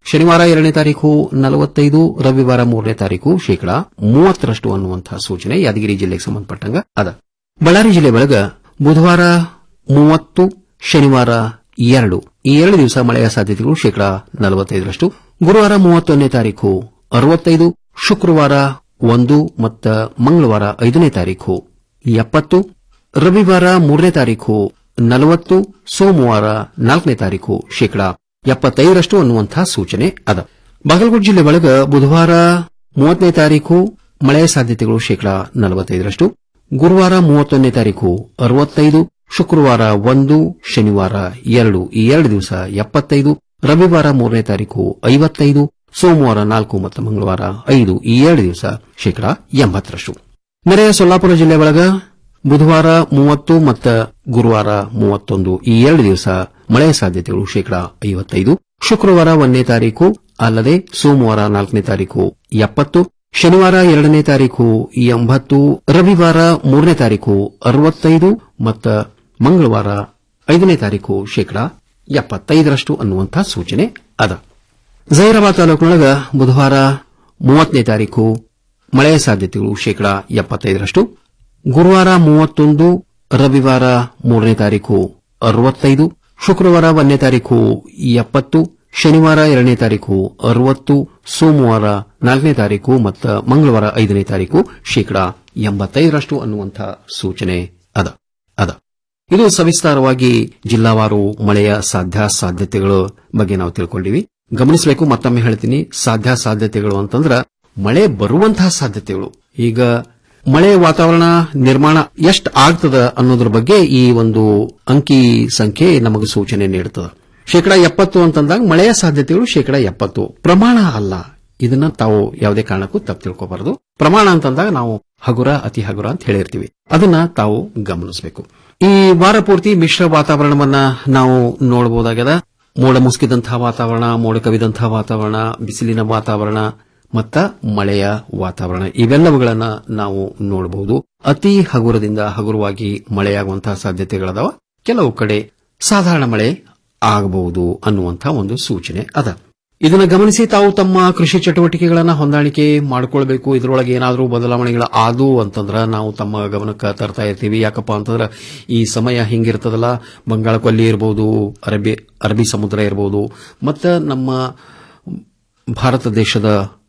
ಶನಿವಾರ ಎರಡನೇ ತಾರೀಕು ನಲವತ್ತೈದು ರವಿವಾರ ಮೂರನೇ ತಾರೀಕು ಶೇಕಡಾ ಮೂವತ್ತರಷ್ಟು ಅನ್ನುವಂತಹ ಸೂಚನೆ ಯಾದಗಿರಿ ಜಿಲ್ಲೆಗೆ ಸಂಬಂಧಪಟ್ಟಂಗ ಅದ ಬಳ್ಳಾರಿ ಜಿಲ್ಲೆ ಒಳಗ ಬುಧವಾರ ಮೂವತ್ತು ಶನಿವಾರ ಎರಡು ಈ ಎರಡು ದಿವಸ ಮಳೆಯ ಸಾಧ್ಯತೆಗಳು ಶೇಕಡಾ ನಲವತ್ತೈದರಷ್ಟು ಗುರುವಾರ ಮೂವತ್ತೊಂದನೇ ತಾರೀಕು ಅರವತ್ತೈದು ಶುಕ್ರವಾರ ಒಂದು ಮತ್ತು ಮಂಗಳವಾರ ಐದನೇ ತಾರೀಕು ಎಪ್ಪತ್ತು ರವಿವಾರ ಮೂರನೇ ತಾರೀಕು ನಲವತ್ತು ಸೋಮವಾರ ನಾಲ್ಕನೇ ತಾರೀಕು ಶೇಕಡಾ ಎಪ್ಪತ್ತೈದರಷ್ಟು ಅನ್ನುವಂತಹ ಸೂಚನೆ ಅದ ಬಾಗಲಕೋಟೆ ಜಿಲ್ಲೆ ಒಳಗ ಬುಧವಾರ ಮೂವತ್ತನೇ ತಾರೀಕು ಮಳೆಯ ಸಾಧ್ಯತೆಗಳು ಶೇಕಡಾ ನಲವತ್ತೈದರಷ್ಟು ಗುರುವಾರ ಮೂವತ್ತೊಂದನೇ ತಾರೀಕು ಅರವತ್ತೈದು ಶುಕ್ರವಾರ ಒಂದು ಶನಿವಾರ ಎರಡು ಈ ಎರಡು ದಿವಸ ಎಪ್ಪತ್ತೈದು ರವಿವಾರ ಮೂರನೇ ತಾರೀಕು ಐವತ್ತೈದು ಸೋಮವಾರ ನಾಲ್ಕು ಮತ್ತು ಮಂಗಳವಾರ ಐದು ಈ ಎರಡು ದಿವಸ ಶೇಕಡಾ ಎಂಬತ್ತರಷ್ಟು ನೆರೆಯ ಸೊಲ್ಲಾಪುರ ಜಿಲ್ಲೆ ಒಳಗ ಬುಧವಾರ ಮೂವತ್ತು ಮತ್ತು ಗುರುವಾರ ಮೂವತ್ತೊಂದು ಈ ಎರಡು ದಿವಸ ಮಳೆಯ ಸಾಧ್ಯತೆಗಳು ಶೇಕಡಾ ಐವತ್ತೈದು ಶುಕ್ರವಾರ ಒಂದನೇ ತಾರೀಕು ಅಲ್ಲದೆ ಸೋಮವಾರ ನಾಲ್ಕನೇ ತಾರೀಕು ಎಪ್ಪತ್ತು ಶನಿವಾರ ಎರಡನೇ ತಾರೀಕು ಎಂಬತ್ತು ರವಿವಾರ ಮೂರನೇ ತಾರೀಕು ಅರವತ್ತೈದು ಮತ್ತು ಮಂಗಳವಾರ ಐದನೇ ತಾರೀಕು ಶೇಕಡಾ ಎಪ್ಪತ್ತೈದರಷ್ಟು ಅನ್ನುವಂತಹ ಸೂಚನೆ ಅದ ಜೈರಾಬಾದ್ ತಾಲೂಕಿನೊಳಗ ಬುಧವಾರ ಮೂವತ್ತನೇ ತಾರೀಕು ಮಳೆಯ ಸಾಧ್ಯತೆಗಳು ಶೇಕಡಾ ಎಪ್ಪತ್ತೈದರಷ್ಟು ಗುರುವಾರ ಮೂವತ್ತೊಂದು ರವಿವಾರ ಮೂರನೇ ತಾರೀಕು ಅರವತ್ತೈದು ಶುಕ್ರವಾರ ಒಂದನೇ ತಾರೀಕು ಎಪ್ಪತ್ತು ಶನಿವಾರ ಎರಡನೇ ತಾರೀಕು ಅರವತ್ತು ಸೋಮವಾರ ನಾಲ್ಕನೇ ತಾರೀಕು ಮತ್ತು ಮಂಗಳವಾರ ಐದನೇ ತಾರೀಕು ಶೇಕಡಾ ಎಂಬತ್ತೈದರಷ್ಟು ಅನ್ನುವಂಥ ಸೂಚನೆ ಅದ ಅದ ಇದು ಸವಿಸ್ತಾರವಾಗಿ ಜಿಲ್ಲಾವಾರು ಮಳೆಯ ಸಾಧ್ಯ ಸಾಧ್ಯತೆಗಳ ಬಗ್ಗೆ ನಾವು ತಿಳ್ಕೊಂಡಿವಿ ಗಮನಿಸಬೇಕು ಮತ್ತೊಮ್ಮೆ ಹೇಳ್ತೀನಿ ಸಾಧ್ಯ ಸಾಧ್ಯತೆಗಳು ಅಂತಂದ್ರ ಮಳೆ ಬರುವಂತಹ ಸಾಧ್ಯತೆಗಳು ಈಗ ಮಳೆ ವಾತಾವರಣ ನಿರ್ಮಾಣ ಎಷ್ಟು ಆಗ್ತದ ಅನ್ನೋದ್ರ ಬಗ್ಗೆ ಈ ಒಂದು ಅಂಕಿ ಸಂಖ್ಯೆ ನಮಗೆ ಸೂಚನೆ ನೀಡುತ್ತದೆ ಶೇಕಡಾ ಎಪ್ಪತ್ತು ಅಂತಂದಾಗ ಮಳೆಯ ಸಾಧ್ಯತೆಗಳು ಶೇಕಡಾ ಎಪ್ಪತ್ತು ಪ್ರಮಾಣ ಅಲ್ಲ ಇದನ್ನ ತಾವು ಯಾವುದೇ ಕಾರಣಕ್ಕೂ ತಪ್ಪು ತಿಳ್ಕೋಬಾರದು ಪ್ರಮಾಣ ಅಂತಂದಾಗ ನಾವು ಹಗುರ ಅತಿ ಹಗುರ ಅಂತ ಹೇಳಿರ್ತೀವಿ ಅದನ್ನ ತಾವು ಗಮನಿಸಬೇಕು ಈ ವಾರ ಪೂರ್ತಿ ಮಿಶ್ರ ವಾತಾವರಣವನ್ನ ನಾವು ನೋಡಬಹುದಾಗ್ಯದ ಮೋಡ ಮುಸುಕಿದಂತಹ ವಾತಾವರಣ ಮೋಡ ಕವಿದಂತಹ ವಾತಾವರಣ ಬಿಸಿಲಿನ ವಾತಾವರಣ ಮತ್ತ ಮಳೆಯ ವಾತಾವರಣ ಇವೆಲ್ಲವುಗಳನ್ನ ನಾವು ನೋಡಬಹುದು ಅತಿ ಹಗುರದಿಂದ ಹಗುರವಾಗಿ ಮಳೆಯಾಗುವಂತಹ ಸಾಧ್ಯತೆಗಳದಾವ ಕೆಲವು ಕಡೆ ಸಾಧಾರಣ ಮಳೆ ಆಗಬಹುದು ಅನ್ನುವಂತಹ ಒಂದು ಸೂಚನೆ ಅದ ಇದನ್ನು ಗಮನಿಸಿ ತಾವು ತಮ್ಮ ಕೃಷಿ ಚಟುವಟಿಕೆಗಳನ್ನ ಹೊಂದಾಣಿಕೆ ಮಾಡಿಕೊಳ್ಬೇಕು ಇದರೊಳಗೆ ಏನಾದರೂ ಬದಲಾವಣೆಗಳು ಆದು ಅಂತಂದ್ರ ನಾವು ತಮ್ಮ ಗಮನಕ್ಕೆ ತರ್ತಾ ಇರ್ತೀವಿ ಯಾಕಪ್ಪ ಅಂತಂದ್ರ ಈ ಸಮಯ ಹಿಂಗಿರ್ತದಲ್ಲ ಬಂಗಾಳ ಕೊಲ್ಲಿ ಇರಬಹುದು ಅರಬ್ಬಿ ಅರಬ್ಬಿ ಸಮುದ್ರ ಇರಬಹುದು ಮತ್ತು ನಮ್ಮ ಭಾರತ ದೇಶದ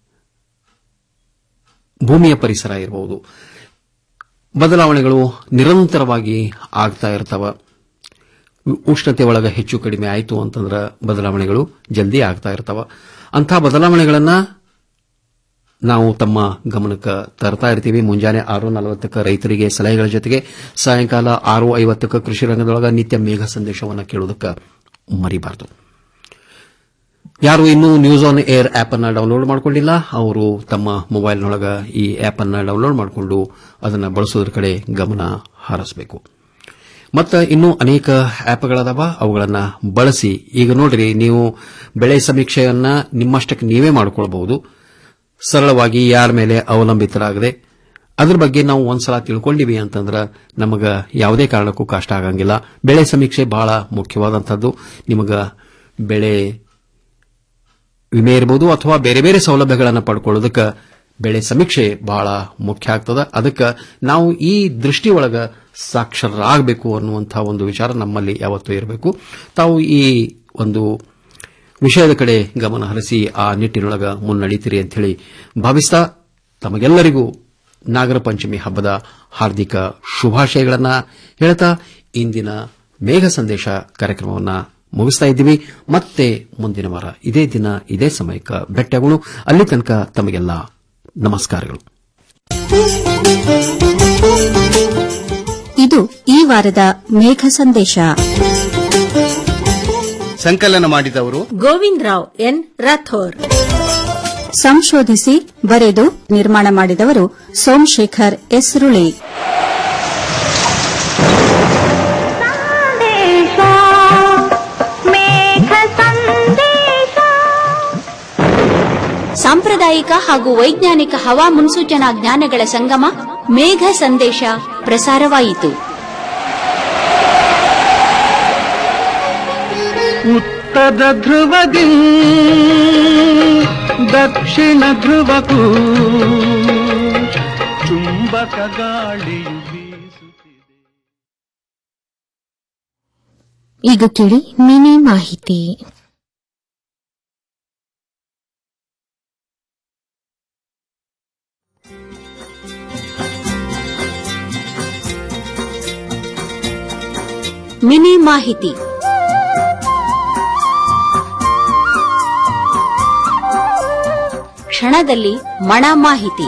ಭೂಮಿಯ ಪರಿಸರ ಇರಬಹುದು ಬದಲಾವಣೆಗಳು ನಿರಂತರವಾಗಿ ಆಗ್ತಾ ಇರ್ತವ ಉಷ್ಣತೆ ಒಳಗ ಹೆಚ್ಚು ಕಡಿಮೆ ಆಯಿತು ಅಂತಂದ್ರೆ ಬದಲಾವಣೆಗಳು ಜಲ್ದಿ ಆಗ್ತಾ ಇರ್ತಾವ ಅಂಥ ಬದಲಾವಣೆಗಳನ್ನ ನಾವು ತಮ್ಮ ಗಮನಕ್ಕೆ ತರ್ತಾ ಇರ್ತೀವಿ ಮುಂಜಾನೆ ಆರು ನಲವತ್ತಕ್ಕೆ ರೈತರಿಗೆ ಸಲಹೆಗಳ ಜೊತೆಗೆ ಸಾಯಂಕಾಲ ಆರು ಐವತ್ತಕ್ಕೆ ಕೃಷಿ ರಂಗದೊಳಗ ನಿತ್ಯ ಮೇಘ ಸಂದೇಶವನ್ನು ಕೇಳೋದಕ್ಕೆ ಮರಿಬಾರದು ಯಾರು ಇನ್ನೂ ನ್ಯೂಸ್ ಆನ್ ಏರ್ ಆಪ್ ಅನ್ನ ಡೌನ್ಲೋಡ್ ಮಾಡಿಕೊಂಡಿಲ್ಲ ಅವರು ತಮ್ಮ ಮೊಬೈಲ್ನೊಳಗ ಈ ಆಪ್ ಅನ್ನ ಡೌನ್ಲೋಡ್ ಮಾಡಿಕೊಂಡು ಅದನ್ನು ಬಳಸೋದ್ರ ಕಡೆ ಗಮನ ಹಾರಿಸಬೇಕು ಮತ್ತು ಇನ್ನೂ ಅನೇಕ ಆಪ್ಗಳದಾವ ಅವುಗಳನ್ನ ಬಳಸಿ ಈಗ ನೋಡ್ರಿ ನೀವು ಬೆಳೆ ಸಮೀಕ್ಷೆಯನ್ನ ನಿಮ್ಮಷ್ಟಕ್ಕೆ ನೀವೇ ಮಾಡಿಕೊಳ್ಬಹುದು ಸರಳವಾಗಿ ಯಾರ ಮೇಲೆ ಅವಲಂಬಿತರಾಗದೆ ಅದ್ರ ಬಗ್ಗೆ ನಾವು ಒಂದ್ಸಲ ತಿಳ್ಕೊಂಡಿವಿ ಅಂತಂದ್ರೆ ನಮಗ ಯಾವುದೇ ಕಾರಣಕ್ಕೂ ಕಷ್ಟ ಆಗಂಗಿಲ್ಲ ಬೆಳೆ ಸಮೀಕ್ಷೆ ಬಹಳ ಮುಖ್ಯವಾದಂಥದ್ದು ನಿಮಗ ಬೆಳೆ ವಿಮೆ ಇರಬಹುದು ಅಥವಾ ಬೇರೆ ಬೇರೆ ಸೌಲಭ್ಯಗಳನ್ನು ಪಡ್ಕೊಳ್ಳೋದಕ್ಕೆ ಬೆಳೆ ಸಮೀಕ್ಷೆ ಬಹಳ ಮುಖ್ಯ ಆಗ್ತದ ಅದಕ್ಕೆ ನಾವು ಈ ದೃಷ್ಟಿಯೊಳಗ ಸಾಕ್ಷರರಾಗಬೇಕು ಅನ್ನುವಂತಹ ಒಂದು ವಿಚಾರ ನಮ್ಮಲ್ಲಿ ಯಾವತ್ತೂ ಇರಬೇಕು ತಾವು ಈ ಒಂದು ವಿಷಯದ ಕಡೆ ಗಮನ ಹರಿಸಿ ಆ ನಿಟ್ಟಿನೊಳಗ ಮುನ್ನಡೀತೀರಿ ಅಂತ ಹೇಳಿ ಭಾವಿಸ್ತಾ ತಮಗೆಲ್ಲರಿಗೂ ನಾಗರ ಪಂಚಮಿ ಹಬ್ಬದ ಹಾರ್ದಿಕ ಶುಭಾಶಯಗಳನ್ನ ಹೇಳ್ತಾ ಇಂದಿನ ಮೇಘ ಸಂದೇಶ ಕಾರ್ಯಕ್ರಮವನ್ನು ಮುಗಿಸ್ತಾ ಇದ್ದೀವಿ ಮತ್ತೆ ಮುಂದಿನ ವಾರ ಇದೇ ದಿನ ಇದೇ ಸಮಯಕ್ಕೆ ಭೇಟಿಯಾಗೋಣ ಅಲ್ಲಿ ತನಕ ತಮಗೆಲ್ಲ ನಮಸ್ಕಾರಗಳು ಇದು ಈ ವಾರದ ಮೇಘ ಸಂದೇಶ ಸಂಕಲನ ಮಾಡಿದವರು ಗೋವಿಂದ್ ರಾವ್ ಎನ್ ರಾಥೋರ್ ಸಂಶೋಧಿಸಿ ಬರೆದು ನಿರ್ಮಾಣ ಮಾಡಿದವರು ಸೋಮಶೇಖರ್ ಎಸ್ರುಳಿ ಸಾಂಪ್ರದಾಯಿಕ ಹಾಗೂ ವೈಜ್ಞಾನಿಕ ಹವಾ ಮುನ್ಸೂಚನಾ ಜ್ಞಾನಗಳ ಸಂಗಮ ಮೇಘ ಸಂದೇಶ ಪ್ರಸಾರವಾಯಿತು ಉತ್ತರ ಉತ್ತದ ಧ್ರುವದಿ ದಕ್ಷಿಣ ಧ್ರುವಕ್ಕೂ ಚುಂಬಕ ಗಾಳಿಯು ಬೀಸುತ್ತಿದೆ ಈಗ ಕೇಳಿ ಮಿನಿ ಮಾಹಿತಿ ಮಿನಿ ಮಾಹಿತಿ ಕ್ಷಣದಲ್ಲಿ ಮಣ ಮಾಹಿತಿ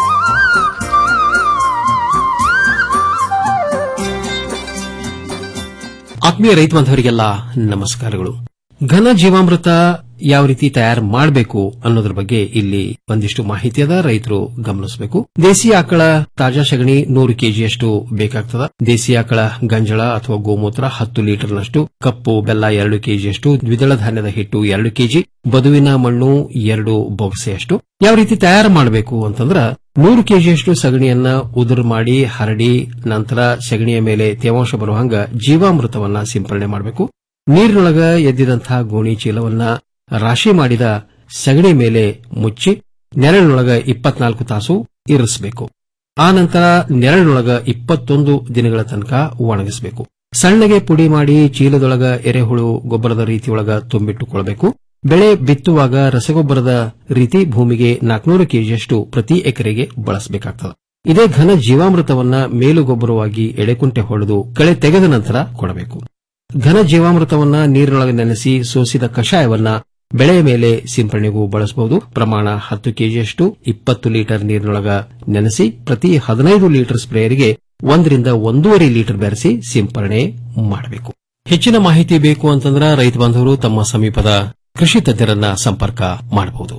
ಆತ್ಮೀಯ ರೈತ ಬಾಂಧವರಿಗೆಲ್ಲ ನಮಸ್ಕಾರಗಳು ಘನ ಜೀವಾಮೃತ ಯಾವ ರೀತಿ ತಯಾರು ಮಾಡಬೇಕು ಅನ್ನೋದ್ರ ಬಗ್ಗೆ ಇಲ್ಲಿ ಒಂದಿಷ್ಟು ಮಾಹಿತಿ ಅದ ರೈತರು ಗಮನಿಸಬೇಕು ದೇಸಿ ಆಕಳ ತಾಜಾ ಸಗಣಿ ನೂರು ಕೆಜಿಯಷ್ಟು ಬೇಕಾಗ್ತದ ದೇಸಿ ಆಕಳ ಗಂಜಳ ಅಥವಾ ಗೋಮೂತ್ರ ಹತ್ತು ಲೀಟರ್ನಷ್ಟು ಕಪ್ಪು ಬೆಲ್ಲ ಎರಡು ಕೆಜಿಯಷ್ಟು ದ್ವಿದಳ ಧಾನ್ಯದ ಹಿಟ್ಟು ಎರಡು ಕೆಜಿ ಬದುವಿನ ಮಣ್ಣು ಎರಡು ಬೊಗಸೆಯಷ್ಟು ಯಾವ ರೀತಿ ತಯಾರು ಮಾಡಬೇಕು ಅಂತಂದ್ರ ನೂರು ಕೆಜಿಯಷ್ಟು ಸಗಣಿಯನ್ನ ಉದುರು ಮಾಡಿ ಹರಡಿ ನಂತರ ಸಗಣಿಯ ಮೇಲೆ ತೇವಾಂಶ ಬರುವಂಗ ಜೀವಾಮೃತವನ್ನ ಸಿಂಪರಣೆ ಮಾಡಬೇಕು ನೀರಿನೊಳಗ ಎದ್ದಿದಂತಹ ಗೋಣಿ ಚೀಲವನ್ನ ರಾಶಿ ಮಾಡಿದ ಸಗಣಿ ಮೇಲೆ ಮುಚ್ಚಿ ನೆರಳಿನೊಳಗ ಇಪ್ಪತ್ನಾಲ್ಕು ತಾಸು ಇರಿಸಬೇಕು ಆ ನಂತರ ನೆರಳಿನೊಳಗ ಇಪ್ಪತ್ತೊಂದು ದಿನಗಳ ತನಕ ಒಣಗಿಸಬೇಕು ಸಣ್ಣಗೆ ಪುಡಿ ಮಾಡಿ ಚೀಲದೊಳಗ ಎರೆಹುಳು ಗೊಬ್ಬರದ ರೀತಿಯೊಳಗ ತುಂಬಿಟ್ಟುಕೊಳ್ಬೇಕು ಬೆಳೆ ಬಿತ್ತುವಾಗ ರಸಗೊಬ್ಬರದ ರೀತಿ ಭೂಮಿಗೆ ನಾಲ್ಕನೂರು ಕೆಜಿಯಷ್ಟು ಪ್ರತಿ ಎಕರೆಗೆ ಬಳಸಬೇಕಾಗ್ತದೆ ಇದೇ ಘನ ಜೀವಾಮೃತವನ್ನ ಮೇಲುಗೊಬ್ಬರವಾಗಿ ಎಡೆಕುಂಟೆ ಹೊಡೆದು ಕಳೆ ತೆಗೆದ ನಂತರ ಕೊಡಬೇಕು ಘನ ಜೀವಾಮೃತವನ್ನ ನೀರಿನೊಳಗೆ ನೆನೆಸಿ ಸೋಸಿದ ಕಷಾಯವನ್ನ ಬೆಳೆಯ ಮೇಲೆ ಸಿಂಪರಣೆಗೂ ಬಳಸಬಹುದು ಪ್ರಮಾಣ ಹತ್ತು ಕೆಜಿಯಷ್ಟು ಇಪ್ಪತ್ತು ಲೀಟರ್ ನೀರಿನೊಳಗ ನೆನೆಸಿ ಪ್ರತಿ ಹದಿನೈದು ಲೀಟರ್ ಸ್ಪ್ರೇಯರ್ಗೆ ಒಂದರಿಂದ ಒಂದೂವರೆ ಲೀಟರ್ ಬೆರೆಸಿ ಸಿಂಪರಣೆ ಮಾಡಬೇಕು ಹೆಚ್ಚಿನ ಮಾಹಿತಿ ಬೇಕು ಅಂತಂದ್ರೆ ರೈತ ಬಾಂಧವರು ತಮ್ಮ ಸಮೀಪದ ಕೃಷಿ ತಜ್ಞರನ್ನ ಸಂಪರ್ಕ ಮಾಡಬಹುದು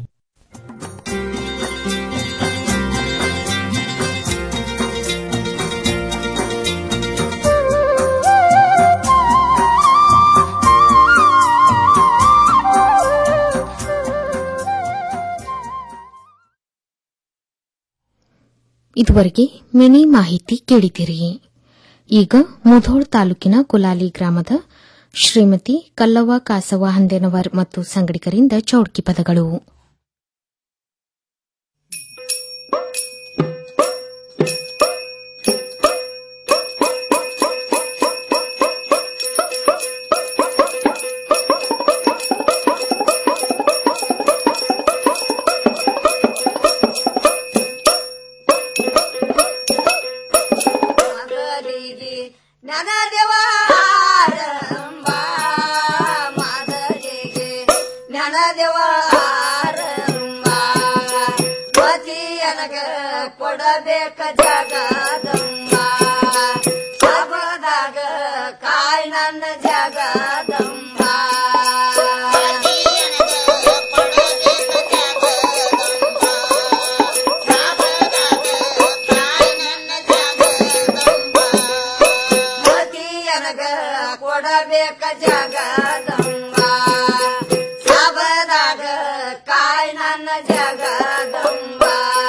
ಇದುವರೆಗೆ ಮಿನಿ ಮಾಹಿತಿ ಕೇಳಿದಿರಿ ಈಗ ಮುಧೋಳ್ ತಾಲೂಕಿನ ಕುಲಾಲಿ ಗ್ರಾಮದ ಶ್ರೀಮತಿ ಕಲ್ಲವ್ವ ಕಾಸವ್ವ ಹಂದೇನವರ್ ಮತ್ತು ಸಂಗಡಿಗರಿಂದ ಚೌಡ್ಕಿ ಪದಗಳು ಕೊಡಬೇಕ ಜಗದಮ್ಮ ಸಬದಾಗ ಕಾಯ್ ನನ್ನ ಜಗದಮ್ಮ ಮತಿಯನಗ ಕೊಡಬೇಕ ಜಗದಮ್ಮ ಸಬದಾಗ ಕಾಯ್ ನನ್ನ ಜಗದಮ್ಮ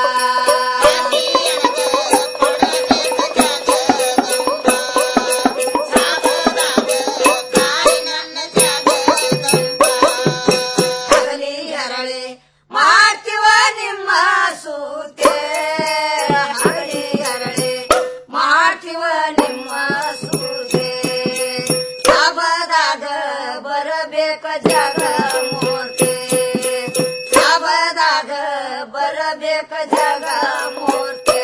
ಹಗಲಿ ಹರಳಿ ಮಾಡ್ತೀವ ನಿಮ್ಮ ಸೂತೆ ಹಗಲಿ ಹರಳಿ ಮಾಡ್ತೀವ ನಿಮ್ಮ ಸೂತೆ ಸಬದಾಗ ಬರಬೇಕ ಜಗ ಮೂರ್ತಿ ಸಬದಾಗ ಬರಬೇಕ ಜಗ ಮೂರ್ತಿ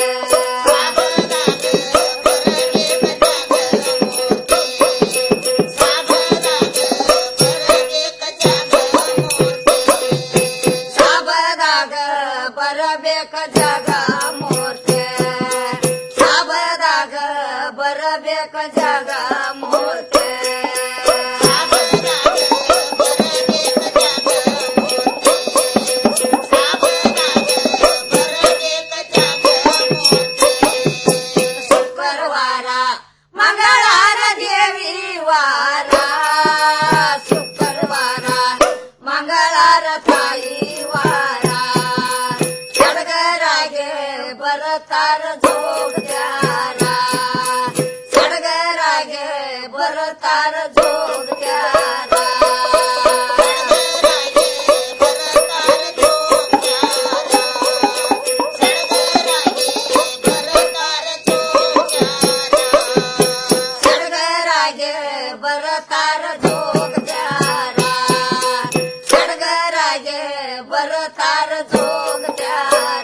ಸಬದಾಗ ಬರಬೇಕ ಜಗ ಮೂರ್ತಿ ಸಬದಾಗ ಬರಬೇಕ ಜಗ ಮೂರ್ತಿ ಶುಕ್ರವಾರ ಮಂಗಳವಾರ ದೇವಿ ವಾರ ಶುಕ್ರವಾರ ಮಂಗಳವಾರ ತಾಯಿ ವಾರ ಸಡಗರಾಗೆ ಬರತಾರ ಜೋಗ್ಯಾರ ಸಡಗರಾಗೆ ಬರತಾರ ಜೋಗ್ಯಾರ ಬರತಾರ ಜೋಗದ್ಯಾರ ಸಡಗರಾಗೆ ಬರತಾರ ಜೋಗದ್ಯಾರ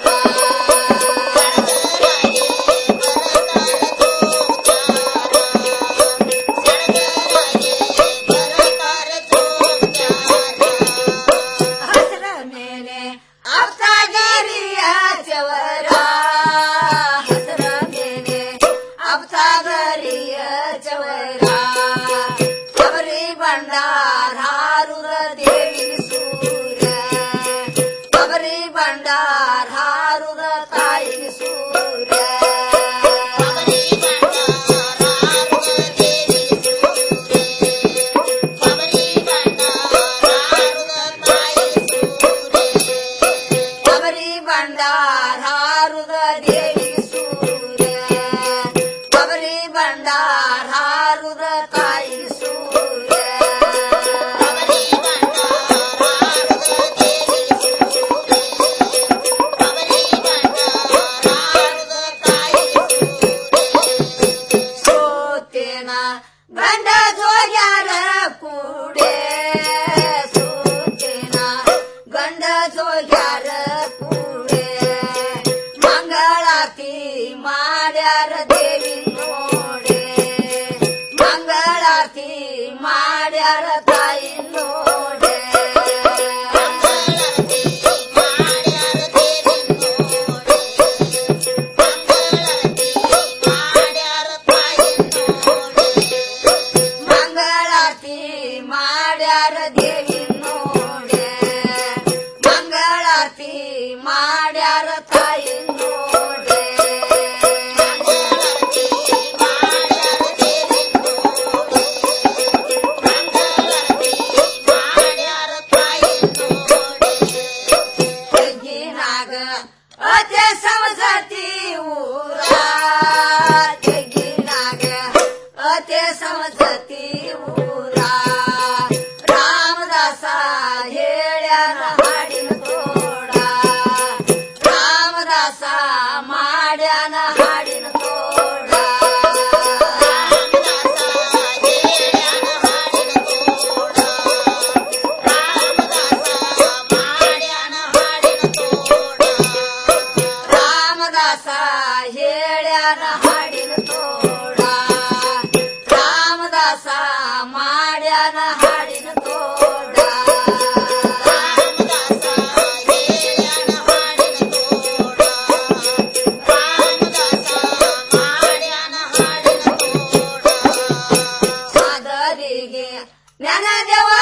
ಹಸರ ಮೇಲೆ ಅಪ್ತಾಗರಿಯ ಚವರ ಹಸರ ಮೇಲೆ ಅಪ್ತಾಗರಿಯ ಚವರ ಕಬರಿ ಭಂಡಾರ ಹಾರುರ ದೇವಿ ಸೂರ್ಯ ಕಬರಿ ಭಂಡಾರ ಹಾರುರ ತಾಯಿ ಸೂರ್ಯ ಕಬರಿ ಭಂಡಾರ ಹಾರುದ ದೇವಿ ಸೂರ್ಯ ಕಬರಿ ಭಂಡಾರ ಹಾರುದ ತಾಯಿ ಸೂರ್ಯ ಸೋತೇನ ಗಂಡ ಜೋಗ್ಯಾರ ಕೂಡೆ ಸೋತೇನ ಗಂಡ ಜೋಗ್ಯಾರ ಕೂಡೆ ಮಂಗಳಾತಿ ಮಾಡ್ಯಾರ ದೇವಿ ನೋಡೆ ಮಂಗಳಾತಿ ಮಾಡ್ಯಾರ ತಾಯಿ ನೋಡೆ ಮಂಗಳಾತಿ ಮಾಡ್ಯಾರ ದೇವಿ ನೋಡೆ ಮಂಗಳಾತಿ ಮಾಡ್ಯಾರ ತಾಯಿ ನೋಡೆ ತೆಗಿನಾಗ ಅತೆ ಸಮಸತಿ ಊರ ತೆಗಿನಾಗ ಅತೆ ಸಮಸತಿ ಊರ ರಾಮದಾಸ ಹೇಳ್ಯಾರ ಹಾಡಿನ ತೋಡ ರಾಮದಾಸ ಮಾಡ್ಯಾನ ಹಾಡಿನ ತೋಡ ರಾಮದಾಸ ಹೇಳ್ಯಾನ ಹಾಡಿನ ತೋಡ ರಾಮದಾಸ ಮಾಡ್ಯಾನ ಹಾಡಿನ ತೋಡ ಸಾದರಿಗೆ ನೆನದೇವ